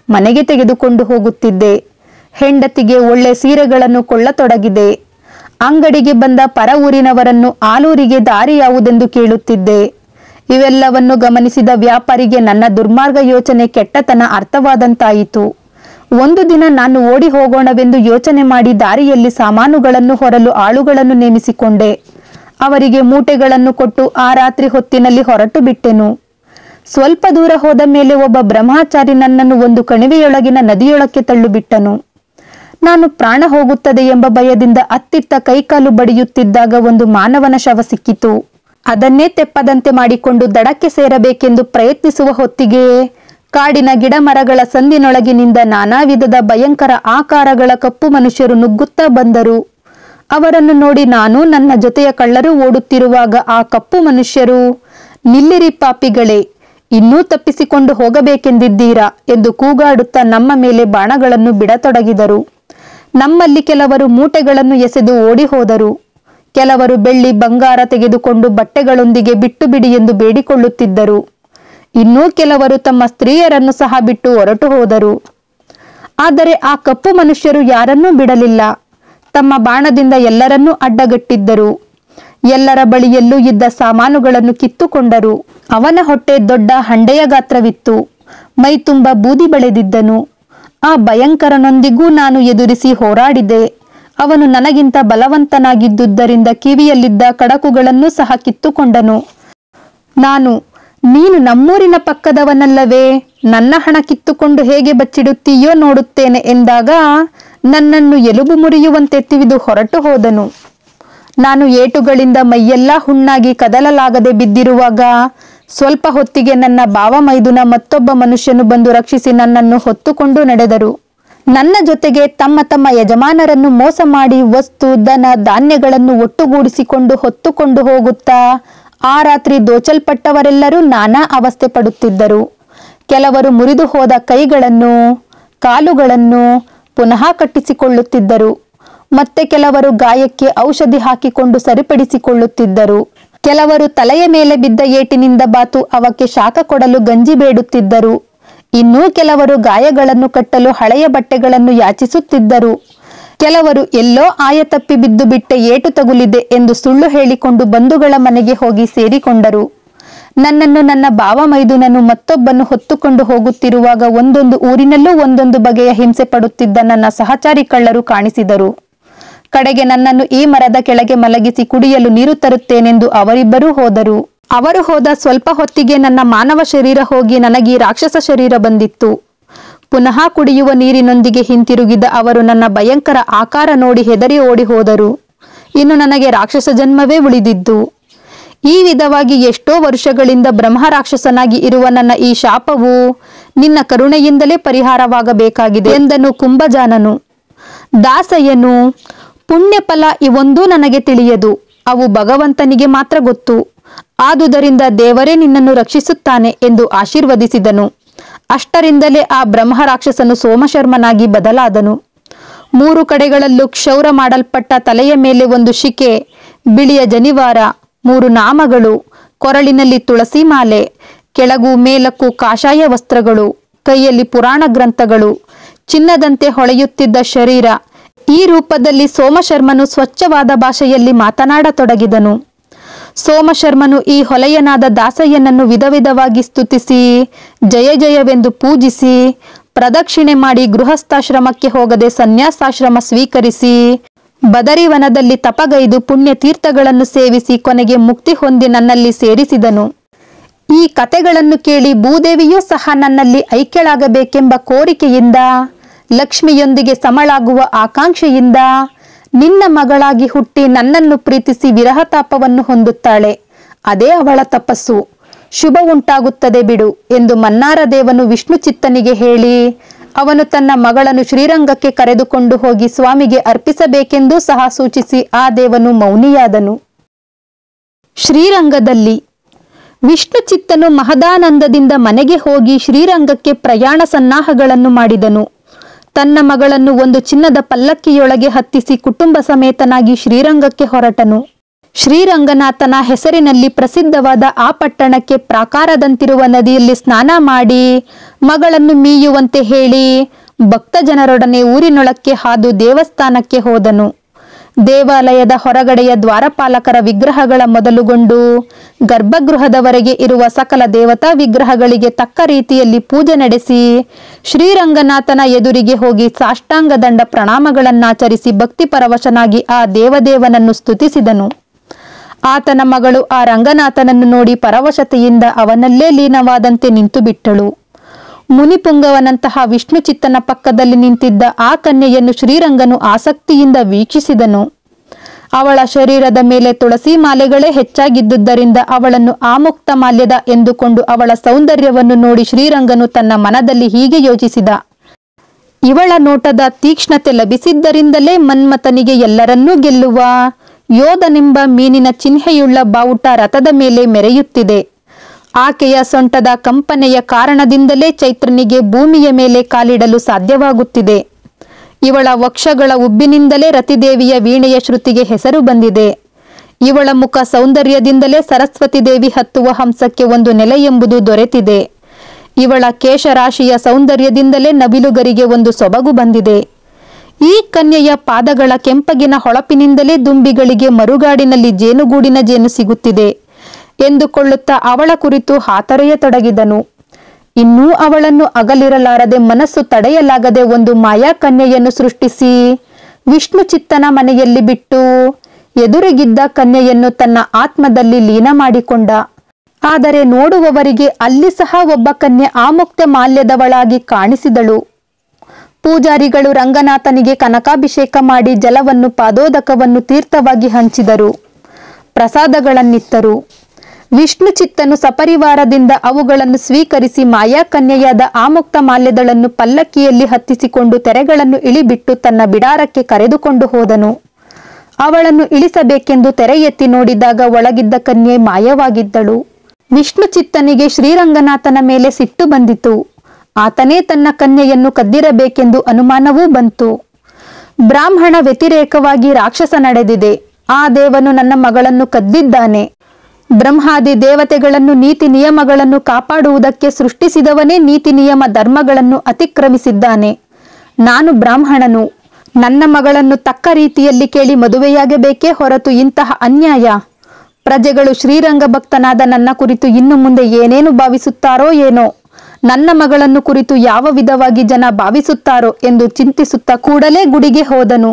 Speaker 1: ಮನೆಗೆ ತೆಗೆದುಕೊಂಡು ಹೋಗುತ್ತಿದ್ದೆ ಹೆಂಡತಿಗೆ ಒಳ್ಳೆ ಸೀರೆಗಳನ್ನು ಕೊಳ್ಳತೊಡಗಿದೆ ಅಂಗಡಿಗೆ ಬಂದ ಪರ ಊರಿನವರನ್ನು ಆಲೂರಿಗೆ ದಾರಿ ಯಾವುದೆಂದು ಕೇಳುತ್ತಿದ್ದೆ ಇವೆಲ್ಲವನ್ನು ಗಮನಿಸಿದ ವ್ಯಾಪಾರಿಗೆ ನನ್ನ ದುರ್ಮಾರ್ಗ ಯೋಚನೆ ಕೆಟ್ಟತನ ಅರ್ಥವಾದಂತಾಯಿತು ಒಂದು ದಿನ ನಾನು ಓಡಿ ಹೋಗೋಣವೆಂದು ಯೋಚನೆ ಮಾಡಿ ದಾರಿಯಲ್ಲಿ ಸಾಮಾನುಗಳನ್ನು ಹೊರಲು ಆಳುಗಳನ್ನು ನೇಮಿಸಿಕೊಂಡೆ ಅವರಿಗೆ ಮೂಟೆಗಳನ್ನು ಕೊಟ್ಟು ಆ ರಾತ್ರಿ ಹೊತ್ತಿನಲ್ಲಿ ಹೊರಟು ಬಿಟ್ಟೆನು ಸ್ವಲ್ಪ ದೂರ ಹೋದ ಮೇಲೆ ಒಬ್ಬ ಬ್ರಹ್ಮಚಾರಿ ನನ್ನನ್ನು ಒಂದು ಕಣಿವೆಯೊಳಗಿನ ನದಿಯೊಳಕ್ಕೆ ತಳ್ಳುಬಿಟ್ಟನು ನಾನು ಪ್ರಾಣ ಹೋಗುತ್ತದೆ ಎಂಬ ಭಯದಿಂದ ಅತ್ತಿತ್ತ ಕೈಕಾಲು ಬಡಿಯುತ್ತಿದ್ದಾಗ ಒಂದು ಮಾನವನ ಶವ ಸಿಕ್ಕಿತು ಅದನ್ನೇ ತೆಪ್ಪದಂತೆ ಮಾಡಿಕೊಂಡು ದಡಕ್ಕೆ ಸೇರಬೇಕೆಂದು ಪ್ರಯತ್ನಿಸುವ ಹೊತ್ತಿಗೆ ಕಾಡಿನ ಗಿಡ ಮರಗಳ ಸಂದಿನೊಳಗಿನಿಂದ ನಾನಾ ವಿಧದ ಭಯಂಕರ ಆಕಾರಗಳ ಕಪ್ಪು ಮನುಷ್ಯರು ನುಗ್ಗುತ್ತಾ ಬಂದರು ಅವರನ್ನು ನೋಡಿ ನಾನು ನನ್ನ ಜೊತೆಯ ಕಳ್ಳರು ಓಡುತ್ತಿರುವಾಗ ಆ ಕಪ್ಪು ಮನುಷ್ಯರು ನಿಲ್ಲಿರಿ ಪಾಪಿಗಳೇ ಇನ್ನೂ ತಪ್ಪಿಸಿಕೊಂಡು ಹೋಗಬೇಕೆಂದಿದ್ದೀರಾ ಎಂದು ಕೂಗಾಡುತ್ತಾ ನಮ್ಮ ಮೇಲೆ ಬಾಣಗಳನ್ನು ಬಿಡತೊಡಗಿದರು ನಮ್ಮಲ್ಲಿ ಕೆಲವರು ಮೂಟೆಗಳನ್ನು ಎಸೆದು ಓಡಿ ಹೋದರು ಕೆಲವರು ಬೆಳ್ಳಿ ಬಂಗಾರ ತೆಗೆದುಕೊಂಡು ಬಟ್ಟೆಗಳೊಂದಿಗೆ ಬಿಟ್ಟು ಬಿಡಿ ಎಂದು ಬೇಡಿಕೊಳ್ಳುತ್ತಿದ್ದರು ಇನ್ನೂ ಕೆಲವರು ತಮ್ಮ ಸ್ತ್ರೀಯರನ್ನು ಸಹ ಬಿಟ್ಟು ಹೊರಟು ಹೋದರು ಆದರೆ ಆ ಕಪ್ಪು ಮನುಷ್ಯರು ಯಾರನ್ನೂ ಬಿಡಲಿಲ್ಲ ತಮ್ಮ ಬಾಣದಿಂದ ಎಲ್ಲರನ್ನೂ ಅಡ್ಡಗಟ್ಟಿದ್ದರು ಎಲ್ಲರ ಬಳಿಯಲ್ಲೂ ಇದ್ದ ಸಾಮಾನುಗಳನ್ನು ಕಿತ್ತುಕೊಂಡರು ಅವನ ಹೊಟ್ಟೆ ದೊಡ್ಡ ಹಂಡೆಯ ಗಾತ್ರವಿತ್ತು ಮೈ ತುಂಬ ಬೂದಿ ಬೆಳೆದಿದ್ದನು ಆ ಭಯಂಕರನೊಂದಿಗೂ ನಾನು ಎದುರಿಸಿ ಹೋರಾಡಿದೆ ಅವನು ನನಗಿಂತ ಬಲವಂತನಾಗಿದ್ದುದರಿಂದ ಕಿವಿಯಲ್ಲಿದ್ದ ಕಡಕುಗಳನ್ನೂ ಸಹ ಕಿತ್ತುಕೊಂಡನು ನಾನು ನೀನು ನಮ್ಮೂರಿನ ಪಕ್ಕದವನಲ್ಲವೇ ನನ್ನ ಹಣ ಕಿತ್ತುಕೊಂಡು ಹೇಗೆ ಬಚ್ಚಿಡುತ್ತೀಯೋ ನೋಡುತ್ತೇನೆ ಎಂದಾಗ ನನ್ನನ್ನು ಎಲುಬು ಮುರಿಯುವಂತೆ ತಿವಿದು ಹೊರಟು ಹೋದನು ನಾನು ಏಟುಗಳಿಂದ ಮೈಯೆಲ್ಲ ಹುಣ್ಣಾಗಿ ಕದಲಲಾಗದೆ ಬಿದ್ದಿರುವಾಗ ಸ್ವಲ್ಪ ಹೊತ್ತಿಗೆ ನನ್ನ ಭಾವ ಮೈದುನ ಮತ್ತೊಬ್ಬ ಮನುಷ್ಯನು ಬಂದು ರಕ್ಷಿಸಿ ನನ್ನನ್ನು ಹೊತ್ತುಕೊಂಡು ನಡೆದರು ನನ್ನ ಜೊತೆಗೆ ತಮ್ಮ ತಮ್ಮ ಯಜಮಾನರನ್ನು ಮೋಸ ಮಾಡಿ ವಸ್ತು ದನ ಧಾನ್ಯಗಳನ್ನು ಒಟ್ಟುಗೂಡಿಸಿಕೊಂಡು ಹೊತ್ತುಕೊಂಡು ಹೋಗುತ್ತಾ ಆ ರಾತ್ರಿ ದೋಚಲ್ಪಟ್ಟವರೆಲ್ಲರೂ ನಾನಾ ಅವಸ್ಥೆ ಪಡುತ್ತಿದ್ದರು ಕೆಲವರು ಮುರಿದು ಹೋದ ಕೈಗಳನ್ನು ಕಾಲುಗಳನ್ನು ಪುನಃ ಕಟ್ಟಿಸಿಕೊಳ್ಳುತ್ತಿದ್ದರು ಮತ್ತೆ ಕೆಲವರು ಗಾಯಕ್ಕೆ ಔಷಧಿ ಹಾಕಿಕೊಂಡು ಸರಿಪಡಿಸಿಕೊಳ್ಳುತ್ತಿದ್ದರು ಕೆಲವರು ತಲೆಯ ಮೇಲೆ ಬಿದ್ದ ಏಟಿನಿಂದ ಬಾತು ಅವಕ್ಕೆ ಶಾಖ ಕೊಡಲು ಗಂಜಿ ಬೇಡುತ್ತಿದ್ದರು ಇನ್ನೂ ಕೆಲವರು ಗಾಯಗಳನ್ನು ಕಟ್ಟಲು ಹಳೆಯ ಬಟ್ಟೆಗಳನ್ನು ಯಾಚಿಸುತ್ತಿದ್ದರು ಕೆಲವರು ಎಲ್ಲೋ ಆಯ ತಪ್ಪಿ ಬಿದ್ದು ಬಿಟ್ಟೆ ಏಟು ತಗುಲಿದೆ ಎಂದು ಸುಳ್ಳು ಹೇಳಿಕೊಂಡು ಬಂಧುಗಳ ಮನೆಗೆ ಹೋಗಿ ಸೇರಿಕೊಂಡರು ನನ್ನನ್ನು ನನ್ನ ಭಾವ ಮೈದುನನು ಮತ್ತೊಬ್ಬನು ಹೊತ್ತುಕೊಂಡು ಹೋಗುತ್ತಿರುವಾಗ ಒಂದೊಂದು ಊರಿನಲ್ಲೂ ಒಂದೊಂದು ಬಗೆಯ ಹಿಂಸೆ ಪಡುತ್ತಿದ್ದ ನನ್ನ ಸಹಚಾರಿ ಕಳ್ಳರು ಕಾಣಿಸಿದರು ಕಡೆಗೆ ನನ್ನನ್ನು ಈ ಮರದ ಕೆಳಗೆ ಮಲಗಿಸಿ ಕುಡಿಯಲು ನೀರು ತರುತ್ತೇನೆಂದು ಅವರಿಬ್ಬರೂ ಹೋದರು ಅವರು ಹೋದ ಸ್ವಲ್ಪ ಹೊತ್ತಿಗೆ ನನ್ನ ಮಾನವ ಶರೀರ ಹೋಗಿ ನನಗೆ ರಾಕ್ಷಸ ಶರೀರ ಬಂದಿತ್ತು ಪುನಃ ಕುಡಿಯುವ ನೀರಿನೊಂದಿಗೆ ಹಿಂತಿರುಗಿದ ಅವರು ನನ್ನ ಭಯಂಕರ ಆಕಾರ ನೋಡಿ ಹೆದರಿ ಓಡಿ ಹೋದರು ಇನ್ನು ನನಗೆ ರಾಕ್ಷಸ ಜನ್ಮವೇ ಉಳಿದಿದ್ದು ಈ ವಿಧವಾಗಿ ಎಷ್ಟೋ ವರ್ಷಗಳಿಂದ ಬ್ರಹ್ಮ ರಾಕ್ಷಸನಾಗಿ ಇರುವ ನನ್ನ ಈ ಶಾಪವು ನಿನ್ನ ಕರುಣೆಯಿಂದಲೇ ಪರಿಹಾರವಾಗಬೇಕಾಗಿದೆ ಎಂದನು ಕುಂಭಜಾನನು ದಾಸಯ್ಯನು ಪುಣ್ಯಫಲ ಇವೊಂದೂ ನನಗೆ ತಿಳಿಯದು ಅವು ಭಗವಂತನಿಗೆ ಮಾತ್ರ ಗೊತ್ತು ಆದುದರಿಂದ ದೇವರೇ ನಿನ್ನನ್ನು ರಕ್ಷಿಸುತ್ತಾನೆ ಎಂದು ಆಶೀರ್ವದಿಸಿದನು ಅಷ್ಟರಿಂದಲೇ ಆ ಬ್ರಹ್ಮ ರಾಕ್ಷಸನು ಸೋಮಶರ್ಮನಾಗಿ ಬದಲಾದನು ಮೂರು ಕಡೆಗಳಲ್ಲೂ ಕ್ಷೌರ ಮಾಡಲ್ಪಟ್ಟ ತಲೆಯ ಮೇಲೆ ಒಂದು ಶಿಕೆ ಬಿಳಿಯ ಜನಿವಾರ ಮೂರು ನಾಮಗಳು ಕೊರಳಿನಲ್ಲಿ ತುಳಸಿ ಮಾಲೆ ಕೆಳಗೂ ಮೇಲಕ್ಕೂ ಕಾಷಾಯ ವಸ್ತ್ರಗಳು ಕೈಯಲ್ಲಿ ಪುರಾಣ ಗ್ರಂಥಗಳು ಚಿನ್ನದಂತೆ ಹೊಳೆಯುತ್ತಿದ್ದ ಶರೀರ ಈ ರೂಪದಲ್ಲಿ ಸೋಮಶರ್ಮನು ಸ್ವಚ್ಛವಾದ ಭಾಷೆಯಲ್ಲಿ ಮಾತನಾಡತೊಡಗಿದನು ಸೋಮಶರ್ಮನು ಈ ಹೊಲೆಯನಾದ ದಾಸಯ್ಯನನ್ನು ವಿಧ ವಿಧವಾಗಿ ಸ್ತುತಿಸಿ ಜಯ ಜಯವೆಂದು ಪೂಜಿಸಿ ಪ್ರದಕ್ಷಿಣೆ ಮಾಡಿ ಗೃಹಸ್ಥಾಶ್ರಮಕ್ಕೆ ಹೋಗದೆ ಸನ್ಯಾಸಾಶ್ರಮ ಸ್ವೀಕರಿಸಿ ಬದರಿವನದಲ್ಲಿ ತಪಗೈದು ಪುಣ್ಯ ತೀರ್ಥಗಳನ್ನು ಸೇವಿಸಿ ಕೊನೆಗೆ ಮುಕ್ತಿ ಹೊಂದಿ ನನ್ನಲ್ಲಿ ಸೇರಿಸಿದನು ಈ ಕತೆಗಳನ್ನು ಕೇಳಿ ಭೂದೇವಿಯೂ ಸಹ ನನ್ನಲ್ಲಿ ಐಕ್ಯಳಾಗಬೇಕೆಂಬ ಕೋರಿಕೆಯಿಂದ ಲಕ್ಷ್ಮಿಯೊಂದಿಗೆ ಸಮಳಾಗುವ ಆಕಾಂಕ್ಷೆಯಿಂದ ನಿನ್ನ ಮಗಳಾಗಿ ಹುಟ್ಟಿ ನನ್ನನ್ನು ಪ್ರೀತಿಸಿ ವಿರಹತಾಪವನ್ನು ಹೊಂದುತ್ತಾಳೆ ಅದೇ ಅವಳ ತಪಸ್ಸು ಶುಭ ಉಂಟಾಗುತ್ತದೆ ಬಿಡು ಎಂದು ಮನ್ನಾರ ದೇವನು ವಿಷ್ಣು ಚಿತ್ತನಿಗೆ ಹೇಳಿ ಅವನು ತನ್ನ ಮಗಳನ್ನು ಶ್ರೀರಂಗಕ್ಕೆ ಕರೆದುಕೊಂಡು ಹೋಗಿ ಸ್ವಾಮಿಗೆ ಅರ್ಪಿಸಬೇಕೆಂದೂ ಸಹ ಸೂಚಿಸಿ ಆ ದೇವನು ಮೌನಿಯಾದನು ಶ್ರೀರಂಗದಲ್ಲಿ ವಿಷ್ಣು ಚಿತ್ತನು ಮಹದಾನಂದದಿಂದ ಮನೆಗೆ ಹೋಗಿ ಶ್ರೀರಂಗಕ್ಕೆ ಪ್ರಯಾಣ ಸನ್ನಾಹಗಳನ್ನು ಮಾಡಿದನು ತನ್ನ ಮಗಳನ್ನು ಒಂದು ಚಿನ್ನದ ಪಲ್ಲಕ್ಕಿಯೊಳಗೆ ಹತ್ತಿಸಿ ಕುಟುಂಬ ಸಮೇತನಾಗಿ ಶ್ರೀರಂಗಕ್ಕೆ ಹೊರಟನು ಶ್ರೀರಂಗನಾಥನ ಹೆಸರಿನಲ್ಲಿ ಪ್ರಸಿದ್ಧವಾದ ಆ ಪಟ್ಟಣಕ್ಕೆ ಪ್ರಾಕಾರದಂತಿರುವ ನದಿಯಲ್ಲಿ ಸ್ನಾನ ಮಾಡಿ ಮಗಳನ್ನು ಮೀಯುವಂತೆ ಹೇಳಿ ಭಕ್ತ ಜನರೊಡನೆ ಊರಿನೊಳಕ್ಕೆ ಹಾದು ದೇವಸ್ಥಾನಕ್ಕೆ ಹೋದನು ದೇವಾಲಯದ ಹೊರಗಡೆಯ ದ್ವಾರಪಾಲಕರ ವಿಗ್ರಹಗಳ ಮೊದಲುಗೊಂಡು ಗರ್ಭಗೃಹದವರೆಗೆ ಇರುವ ಸಕಲ ದೇವತಾ ವಿಗ್ರಹಗಳಿಗೆ ತಕ್ಕ ರೀತಿಯಲ್ಲಿ ಪೂಜೆ ನಡೆಸಿ ಶ್ರೀರಂಗನಾಥನ ಎದುರಿಗೆ ಹೋಗಿ ಸಾಷ್ಟಾಂಗ ದಂಡ ಪ್ರಣಾಮಗಳನ್ನಾಚರಿಸಿ ಭಕ್ತಿಪರವಶನಾಗಿ ಆ ದೇವದೇವನನ್ನು ಸ್ತುತಿಸಿದನು ಆತನ ಮಗಳು ಆ ರಂಗನಾಥನನ್ನು ನೋಡಿ ಪರವಶತೆಯಿಂದ ಅವನಲ್ಲೇ ಲೀನವಾದಂತೆ ನಿಂತು ಬಿಟ್ಟಳು ಮುನಿಪುಂಗವನಂತಹ ವಿಷ್ಣು ಚಿತ್ತನ ಪಕ್ಕದಲ್ಲಿ ನಿಂತಿದ್ದ ಆ ಕನ್ಯೆಯನ್ನು ಶ್ರೀರಂಗನು ಆಸಕ್ತಿಯಿಂದ ವೀಕ್ಷಿಸಿದನು ಅವಳ ಶರೀರದ ಮೇಲೆ ತುಳಸಿ ಮಾಲೆಗಳೇ ಹೆಚ್ಚಾಗಿದ್ದುದರಿಂದ ಅವಳನ್ನು ಆಮುಕ್ತ ಮಾಲ್ಯದ ಎಂದುಕೊಂಡು ಅವಳ ಸೌಂದರ್ಯವನ್ನು ನೋಡಿ ಶ್ರೀರಂಗನು ತನ್ನ ಮನದಲ್ಲಿ ಹೀಗೆ ಯೋಚಿಸಿದ ಇವಳ ನೋಟದ ತೀಕ್ಷ್ಣತೆ ಲಭಿಸಿದ್ದರಿಂದಲೇ ಮನ್ಮಥನಿಗೆ ಎಲ್ಲರನ್ನೂ ಗೆಲ್ಲುವ ಯೋಧನೆಂಬ ಮೀನಿನ ಚಿಹ್ನೆಯುಳ್ಳ ಬಾವುಟ ರಥದ ಮೇಲೆ ಮೆರೆಯುತ್ತಿದೆ ಆಕೆಯ ಸೊಂಟದ ಕಂಪನೆಯ ಕಾರಣದಿಂದಲೇ ಚೈತ್ರನಿಗೆ ಭೂಮಿಯ ಮೇಲೆ ಕಾಲಿಡಲು ಸಾಧ್ಯವಾಗುತ್ತಿದೆ ಇವಳ ವಕ್ಷಗಳ ಉಬ್ಬಿನಿಂದಲೇ ರತಿದೇವಿಯ ವೀಣೆಯ ಶ್ರುತಿಗೆ ಹೆಸರು ಬಂದಿದೆ ಇವಳ ಮುಖ ಸೌಂದರ್ಯದಿಂದಲೇ ಸರಸ್ವತಿ ದೇವಿ ಹತ್ತುವ ಹಂಸಕ್ಕೆ ಒಂದು ನೆಲೆ ಎಂಬುದು ದೊರೆತಿದೆ ಇವಳ ಕೇಶರಾಶಿಯ ಸೌಂದರ್ಯದಿಂದಲೇ ನವಿಲುಗರಿಗೆ ಒಂದು ಸೊಬಗು ಬಂದಿದೆ ಈ ಕನ್ಯೆಯ ಪಾದಗಳ ಕೆಂಪಗಿನ ಹೊಳಪಿನಿಂದಲೇ ದುಂಬಿಗಳಿಗೆ ಮರುಗಾಡಿನಲ್ಲಿ ಜೇನುಗೂಡಿನ ಜೇನು ಸಿಗುತ್ತಿದೆ ಎಂದುಕೊಳ್ಳುತ್ತಾ ಅವಳ ಕುರಿತು ಹಾತೊರೆಯತೊಡಗಿದನು ಇನ್ನೂ ಅವಳನ್ನು ಅಗಲಿರಲಾರದೆ ಮನಸ್ಸು ತಡೆಯಲಾಗದೆ ಒಂದು ಮಾಯಾ ಕನ್ಯೆಯನ್ನು ಸೃಷ್ಟಿಸಿ ವಿಷ್ಣು ಚಿತ್ತನ ಮನೆಯಲ್ಲಿ ಬಿಟ್ಟು ಎದುರಿಗಿದ್ದ ಕನ್ಯೆಯನ್ನು ತನ್ನ ಆತ್ಮದಲ್ಲಿ ಲೀನ ಮಾಡಿಕೊಂಡ ಆದರೆ ನೋಡುವವರಿಗೆ ಅಲ್ಲಿ ಸಹ ಒಬ್ಬ ಕನ್ಯೆ ಆಮುಕ್ತ ಮಾಲ್ಯದವಳಾಗಿ ಕಾಣಿಸಿದಳು ಪೂಜಾರಿಗಳು ರಂಗನಾಥನಿಗೆ ಕನಕಾಭಿಷೇಕ ಮಾಡಿ ಜಲವನ್ನು ಪಾದೋದಕವನ್ನು ತೀರ್ಥವಾಗಿ ಹಂಚಿದರು ಪ್ರಸಾದಗಳನ್ನಿತ್ತರು ವಿಷ್ಣು ಚಿತ್ತನು ಸಪರಿವಾರದಿಂದ ಅವುಗಳನ್ನು ಸ್ವೀಕರಿಸಿ ಮಾಯಾ ಕನ್ಯೆಯಾದ ಆಮುಕ್ತ ಮಾಲ್ಯದಳನ್ನು ಪಲ್ಲಕ್ಕಿಯಲ್ಲಿ ಹತ್ತಿಸಿಕೊಂಡು ತೆರೆಗಳನ್ನು ಇಳಿಬಿಟ್ಟು ತನ್ನ ಬಿಡಾರಕ್ಕೆ ಕರೆದುಕೊಂಡು ಹೋದನು ಅವಳನ್ನು ಇಳಿಸಬೇಕೆಂದು ತೆರೆ ಎತ್ತಿ ನೋಡಿದಾಗ ಒಳಗಿದ್ದ ಕನ್ಯೆ ಮಾಯವಾಗಿದ್ದಳು ವಿಷ್ಣು ಚಿತ್ತನಿಗೆ ಶ್ರೀರಂಗನಾಥನ ಮೇಲೆ ಸಿಟ್ಟು ಬಂದಿತು ಆತನೇ ತನ್ನ ಕನ್ಯೆಯನ್ನು ಕದ್ದಿರಬೇಕೆಂದು ಅನುಮಾನವೂ ಬಂತು ಬ್ರಾಹ್ಮಣ ವ್ಯತಿರೇಕವಾಗಿ ರಾಕ್ಷಸ ನಡೆದಿದೆ ಆ ದೇವನು ನನ್ನ ಮಗಳನ್ನು ಕದ್ದಿದ್ದಾನೆ ಬ್ರಹ್ಮಾದಿ ದೇವತೆಗಳನ್ನು ನೀತಿ ನಿಯಮಗಳನ್ನು ಕಾಪಾಡುವುದಕ್ಕೆ ಸೃಷ್ಟಿಸಿದವನೇ ನೀತಿ ನಿಯಮ ಧರ್ಮಗಳನ್ನು ಅತಿಕ್ರಮಿಸಿದ್ದಾನೆ ನಾನು ಬ್ರಾಹ್ಮಣನು ನನ್ನ ಮಗಳನ್ನು ತಕ್ಕ ರೀತಿಯಲ್ಲಿ ಕೇಳಿ ಮದುವೆಯಾಗಬೇಕೇ ಹೊರತು ಇಂತಹ ಅನ್ಯಾಯ ಪ್ರಜೆಗಳು ಶ್ರೀರಂಗ ಭಕ್ತನಾದ ನನ್ನ ಕುರಿತು ಇನ್ನು ಮುಂದೆ ಏನೇನು ಭಾವಿಸುತ್ತಾರೋ ಏನೋ ನನ್ನ ಮಗಳನ್ನು ಕುರಿತು ಯಾವ ವಿಧವಾಗಿ ಜನ ಭಾವಿಸುತ್ತಾರೋ ಎಂದು ಚಿಂತಿಸುತ್ತಾ ಕೂಡಲೇ ಗುಡಿಗೆ ಹೋದನು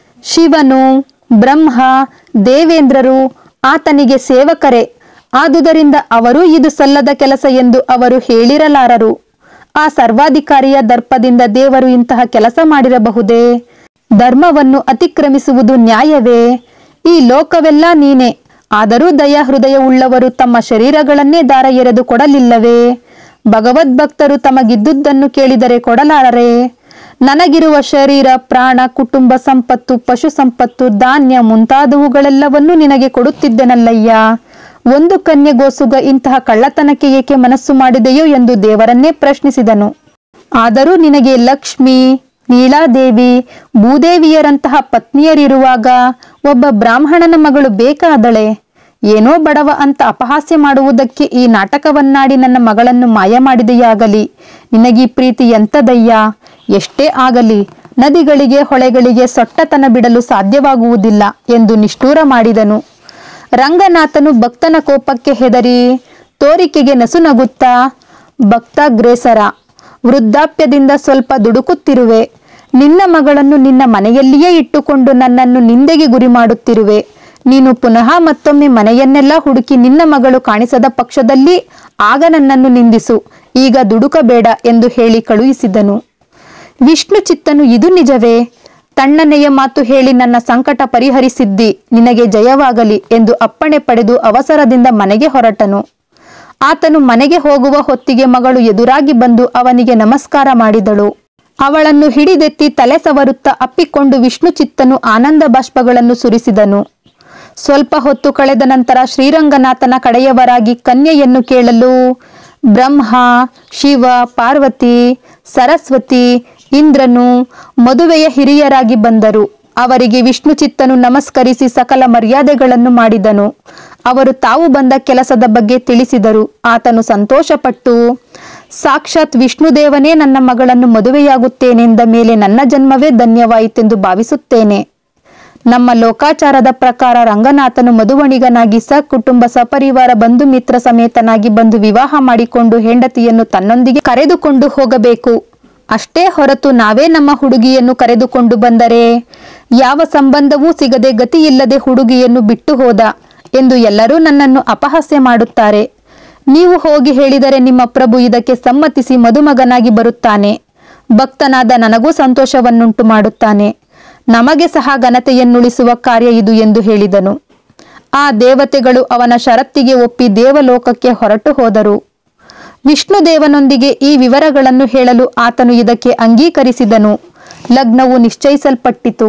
Speaker 1: ಶಿವನು ಬ್ರಹ್ಮ ದೇವೇಂದ್ರರು ಆತನಿಗೆ ಸೇವಕರೇ ಆದುದರಿಂದ ಅವರು ಇದು ಸಲ್ಲದ ಕೆಲಸ ಎಂದು ಅವರು ಹೇಳಿರಲಾರರು ಆ ಸರ್ವಾಧಿಕಾರಿಯ ದರ್ಪದಿಂದ ದೇವರು ಇಂತಹ ಕೆಲಸ ಮಾಡಿರಬಹುದೇ ಧರ್ಮವನ್ನು ಅತಿಕ್ರಮಿಸುವುದು ನ್ಯಾಯವೇ ಈ ಲೋಕವೆಲ್ಲ ನೀನೆ ಆದರೂ ದಯಾ ಹೃದಯವುಳ್ಳವರು ತಮ್ಮ ಶರೀರಗಳನ್ನೇ ದಾರ ಎರೆದು ಕೊಡಲಿಲ್ಲವೇ ಭಗವದ್ಭಕ್ತರು ತಮಗಿದ್ದುದನ್ನು ಕೇಳಿದರೆ ಕೊಡಲಾರರೆ ನನಗಿರುವ ಶರೀರ ಪ್ರಾಣ ಕುಟುಂಬ ಸಂಪತ್ತು ಪಶು ಸಂಪತ್ತು ಧಾನ್ಯ ಮುಂತಾದವುಗಳೆಲ್ಲವನ್ನೂ ನಿನಗೆ ಕೊಡುತ್ತಿದ್ದೆನಲ್ಲಯ್ಯ ಒಂದು ಕನ್ಯೆಗೋಸುಗ ಇಂತಹ ಕಳ್ಳತನಕ್ಕೆ ಏಕೆ ಮನಸ್ಸು ಮಾಡಿದೆಯೋ ಎಂದು ದೇವರನ್ನೇ ಪ್ರಶ್ನಿಸಿದನು ಆದರೂ ನಿನಗೆ ಲಕ್ಷ್ಮಿ ನೀಲಾದೇವಿ ಭೂದೇವಿಯರಂತಹ ಪತ್ನಿಯರಿರುವಾಗ ಒಬ್ಬ ಬ್ರಾಹ್ಮಣನ ಮಗಳು ಬೇಕಾದಳೆ ಏನೋ ಬಡವ ಅಂತ ಅಪಹಾಸ್ಯ ಮಾಡುವುದಕ್ಕೆ ಈ ನಾಟಕವನ್ನಾಡಿ ನನ್ನ ಮಗಳನ್ನು ಮಾಯ ಮಾಡಿದೆಯಾಗಲಿ ನಿನಗೀ ಪ್ರೀತಿ ಎಂತದಯ್ಯ ಎಷ್ಟೇ ಆಗಲಿ ನದಿಗಳಿಗೆ ಹೊಳೆಗಳಿಗೆ ಸೊಟ್ಟತನ ಬಿಡಲು ಸಾಧ್ಯವಾಗುವುದಿಲ್ಲ ಎಂದು ನಿಷ್ಠೂರ ಮಾಡಿದನು ರಂಗನಾಥನು ಭಕ್ತನ ಕೋಪಕ್ಕೆ ಹೆದರಿ ತೋರಿಕೆಗೆ ನಸುನಗುತ್ತಾ ಭಕ್ತಾಗ್ರೇಸರ ವೃದ್ಧಾಪ್ಯದಿಂದ ಸ್ವಲ್ಪ ದುಡುಕುತ್ತಿರುವೆ ನಿನ್ನ ಮಗಳನ್ನು ನಿನ್ನ ಮನೆಯಲ್ಲಿಯೇ ಇಟ್ಟುಕೊಂಡು ನನ್ನನ್ನು ನಿಂದೆಗೆ ಗುರಿ ಮಾಡುತ್ತಿರುವೆ ನೀನು ಪುನಃ ಮತ್ತೊಮ್ಮೆ ಮನೆಯನ್ನೆಲ್ಲ ಹುಡುಕಿ ನಿನ್ನ ಮಗಳು ಕಾಣಿಸದ ಪಕ್ಷದಲ್ಲಿ ಆಗ ನನ್ನನ್ನು ನಿಂದಿಸು ಈಗ ದುಡುಕಬೇಡ ಎಂದು ಹೇಳಿ ಕಳುಹಿಸಿದನು ವಿಷ್ಣು ಚಿತ್ತನು ಇದು ನಿಜವೇ ತಣ್ಣನೆಯ ಮಾತು ಹೇಳಿ ನನ್ನ ಸಂಕಟ ಪರಿಹರಿಸಿದ್ದಿ ನಿನಗೆ ಜಯವಾಗಲಿ ಎಂದು ಅಪ್ಪಣೆ ಪಡೆದು ಅವಸರದಿಂದ ಮನೆಗೆ ಹೊರಟನು ಆತನು ಮನೆಗೆ ಹೋಗುವ ಹೊತ್ತಿಗೆ ಮಗಳು ಎದುರಾಗಿ ಬಂದು ಅವನಿಗೆ ನಮಸ್ಕಾರ ಮಾಡಿದಳು ಅವಳನ್ನು ಹಿಡಿದೆತ್ತಿ ತಲೆ ಸವರುತ್ತಾ ಅಪ್ಪಿಕೊಂಡು ವಿಷ್ಣು ಚಿತ್ತನು ಆನಂದ ಬಾಷ್ಪಗಳನ್ನು ಸುರಿಸಿದನು ಸ್ವಲ್ಪ ಹೊತ್ತು ಕಳೆದ ನಂತರ ಶ್ರೀರಂಗನಾಥನ ಕಡೆಯವರಾಗಿ ಕನ್ಯೆಯನ್ನು ಕೇಳಲು ಬ್ರಹ್ಮ ಶಿವ ಪಾರ್ವತಿ ಸರಸ್ವತಿ ಇಂದ್ರನು ಮದುವೆಯ ಹಿರಿಯರಾಗಿ ಬಂದರು ಅವರಿಗೆ ವಿಷ್ಣು ಚಿತ್ತನು ನಮಸ್ಕರಿಸಿ ಸಕಲ ಮರ್ಯಾದೆಗಳನ್ನು ಮಾಡಿದನು ಅವರು ತಾವು ಬಂದ ಕೆಲಸದ ಬಗ್ಗೆ ತಿಳಿಸಿದರು ಆತನು ಸಂತೋಷಪಟ್ಟು ಸಾಕ್ಷಾತ್ ವಿಷ್ಣುದೇವನೇ ನನ್ನ ಮಗಳನ್ನು ಮದುವೆಯಾಗುತ್ತೇನೆಂದ ಮೇಲೆ ನನ್ನ ಜನ್ಮವೇ ಧನ್ಯವಾಯಿತೆಂದು ಭಾವಿಸುತ್ತೇನೆ ನಮ್ಮ ಲೋಕಾಚಾರದ ಪ್ರಕಾರ ರಂಗನಾಥನು ಮಧುವಣಿಗನಾಗಿ ಸ ಕುಟುಂಬ ಸಪರಿವಾರ ಬಂಧು ಮಿತ್ರ ಸಮೇತನಾಗಿ ಬಂದು ವಿವಾಹ ಮಾಡಿಕೊಂಡು ಹೆಂಡತಿಯನ್ನು ತನ್ನೊಂದಿಗೆ ಕರೆದುಕೊಂಡು ಹೋಗಬೇಕು ಅಷ್ಟೇ ಹೊರತು ನಾವೇ ನಮ್ಮ ಹುಡುಗಿಯನ್ನು ಕರೆದುಕೊಂಡು ಬಂದರೆ ಯಾವ ಸಂಬಂಧವೂ ಸಿಗದೆ ಗತಿಯಿಲ್ಲದೆ ಹುಡುಗಿಯನ್ನು ಬಿಟ್ಟು ಹೋದ ಎಂದು ಎಲ್ಲರೂ ನನ್ನನ್ನು ಅಪಹಾಸ್ಯ ಮಾಡುತ್ತಾರೆ ನೀವು ಹೋಗಿ ಹೇಳಿದರೆ ನಿಮ್ಮ ಪ್ರಭು ಇದಕ್ಕೆ ಸಮ್ಮತಿಸಿ ಮದುಮಗನಾಗಿ ಬರುತ್ತಾನೆ ಭಕ್ತನಾದ ನನಗೂ ಸಂತೋಷವನ್ನುಂಟು ಮಾಡುತ್ತಾನೆ ನಮಗೆ ಸಹ ಘನತೆಯನ್ನುಳಿಸುವ ಕಾರ್ಯ ಇದು ಎಂದು ಹೇಳಿದನು ಆ ದೇವತೆಗಳು ಅವನ ಷರತ್ತಿಗೆ ಒಪ್ಪಿ ದೇವಲೋಕಕ್ಕೆ ಹೊರಟು ಹೋದರು ವಿಷ್ಣುದೇವನೊಂದಿಗೆ ಈ ವಿವರಗಳನ್ನು ಹೇಳಲು ಆತನು ಇದಕ್ಕೆ ಅಂಗೀಕರಿಸಿದನು ಲಗ್ನವು ನಿಶ್ಚಯಿಸಲ್ಪಟ್ಟಿತು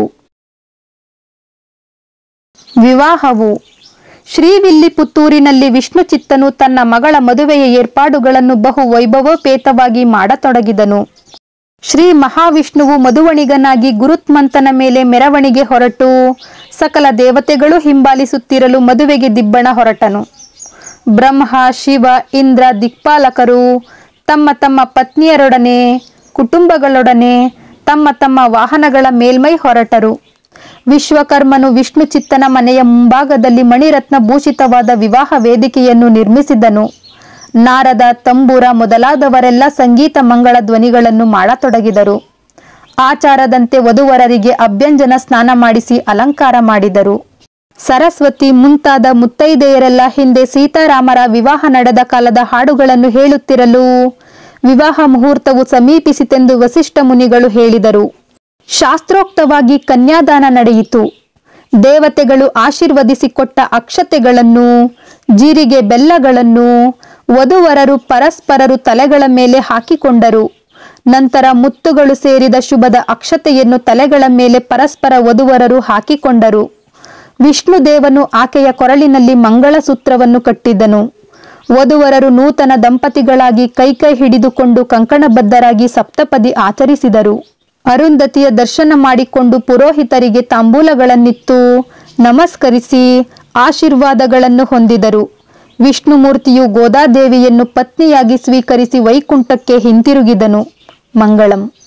Speaker 1: ವಿವಾಹವು ಶ್ರೀವಿಲ್ಲಿಪುತ್ತೂರಿನಲ್ಲಿ ವಿಷ್ಣು ಚಿತ್ತನು ತನ್ನ ಮಗಳ ಮದುವೆಯ ಏರ್ಪಾಡುಗಳನ್ನು ಬಹು ವೈಭವೋಪೇತವಾಗಿ ಮಾಡತೊಡಗಿದನು ಶ್ರೀ ಮಹಾವಿಷ್ಣುವು ಮಧುವಣಿಗನಾಗಿ ಗುರುತ್ಮಂತನ ಮೇಲೆ ಮೆರವಣಿಗೆ ಹೊರಟು ಸಕಲ ದೇವತೆಗಳು ಹಿಂಬಾಲಿಸುತ್ತಿರಲು ಮದುವೆಗೆ ದಿಬ್ಬಣ ಹೊರಟನು ಬ್ರಹ್ಮ ಶಿವ ಇಂದ್ರ ದಿಕ್ಪಾಲಕರು ತಮ್ಮ ತಮ್ಮ ಪತ್ನಿಯರೊಡನೆ ಕುಟುಂಬಗಳೊಡನೆ ತಮ್ಮ ತಮ್ಮ ವಾಹನಗಳ ಮೇಲ್ಮೈ ಹೊರಟರು ವಿಶ್ವಕರ್ಮನು ವಿಷ್ಣು ಚಿತ್ತನ ಮನೆಯ ಮುಂಭಾಗದಲ್ಲಿ ಮಣಿರತ್ನ ಭೂಷಿತವಾದ ವಿವಾಹ ವೇದಿಕೆಯನ್ನು ನಿರ್ಮಿಸಿದನು ನಾರದ ತಂಬೂರ ಮೊದಲಾದವರೆಲ್ಲ ಸಂಗೀತ ಮಂಗಳ ಧ್ವನಿಗಳನ್ನು ಮಾಡತೊಡಗಿದರು ಆಚಾರದಂತೆ ವಧುವರರಿಗೆ ಅಭ್ಯಂಜನ ಸ್ನಾನ ಮಾಡಿಸಿ ಅಲಂಕಾರ ಮಾಡಿದರು ಸರಸ್ವತಿ ಮುಂತಾದ ಮುತ್ತೈದೆಯರೆಲ್ಲ ಹಿಂದೆ ಸೀತಾರಾಮರ ವಿವಾಹ ನಡೆದ ಕಾಲದ ಹಾಡುಗಳನ್ನು ಹೇಳುತ್ತಿರಲು ವಿವಾಹ ಮುಹೂರ್ತವು ಸಮೀಪಿಸಿತೆಂದು ವಸಿಷ್ಠ ಮುನಿಗಳು ಹೇಳಿದರು ಶಾಸ್ತ್ರೋಕ್ತವಾಗಿ ಕನ್ಯಾದಾನ ನಡೆಯಿತು ದೇವತೆಗಳು ಆಶೀರ್ವದಿಸಿ ಕೊಟ್ಟ ಅಕ್ಷತೆಗಳನ್ನು ಜೀರಿಗೆ ಬೆಲ್ಲಗಳನ್ನು ವಧುವರರು ಪರಸ್ಪರರು ತಲೆಗಳ ಮೇಲೆ ಹಾಕಿಕೊಂಡರು ನಂತರ ಮುತ್ತುಗಳು ಸೇರಿದ ಶುಭದ ಅಕ್ಷತೆಯನ್ನು ತಲೆಗಳ ಮೇಲೆ ಪರಸ್ಪರ ವಧುವರರು ಹಾಕಿಕೊಂಡರು ವಿಷ್ಣುದೇವನು ಆಕೆಯ ಕೊರಳಿನಲ್ಲಿ ಮಂಗಳಸೂತ್ರವನ್ನು ಕಟ್ಟಿದ್ದನು ವಧುವರರು ನೂತನ ದಂಪತಿಗಳಾಗಿ ಕೈಕೈ ಹಿಡಿದುಕೊಂಡು ಕಂಕಣಬದ್ಧರಾಗಿ ಸಪ್ತಪದಿ ಆಚರಿಸಿದರು ಅರುಂಧತಿಯ ದರ್ಶನ ಮಾಡಿಕೊಂಡು ಪುರೋಹಿತರಿಗೆ ತಾಂಬೂಲಗಳನ್ನಿತ್ತು ನಮಸ್ಕರಿಸಿ ಆಶೀರ್ವಾದಗಳನ್ನು ಹೊಂದಿದರು ವಿಷ್ಣುಮೂರ್ತಿಯು ಗೋದಾದೇವಿಯನ್ನು ಪತ್ನಿಯಾಗಿ ಸ್ವೀಕರಿಸಿ ವೈಕುಂಠಕ್ಕೆ ಹಿಂತಿರುಗಿದನು ಮಂಗಳಂ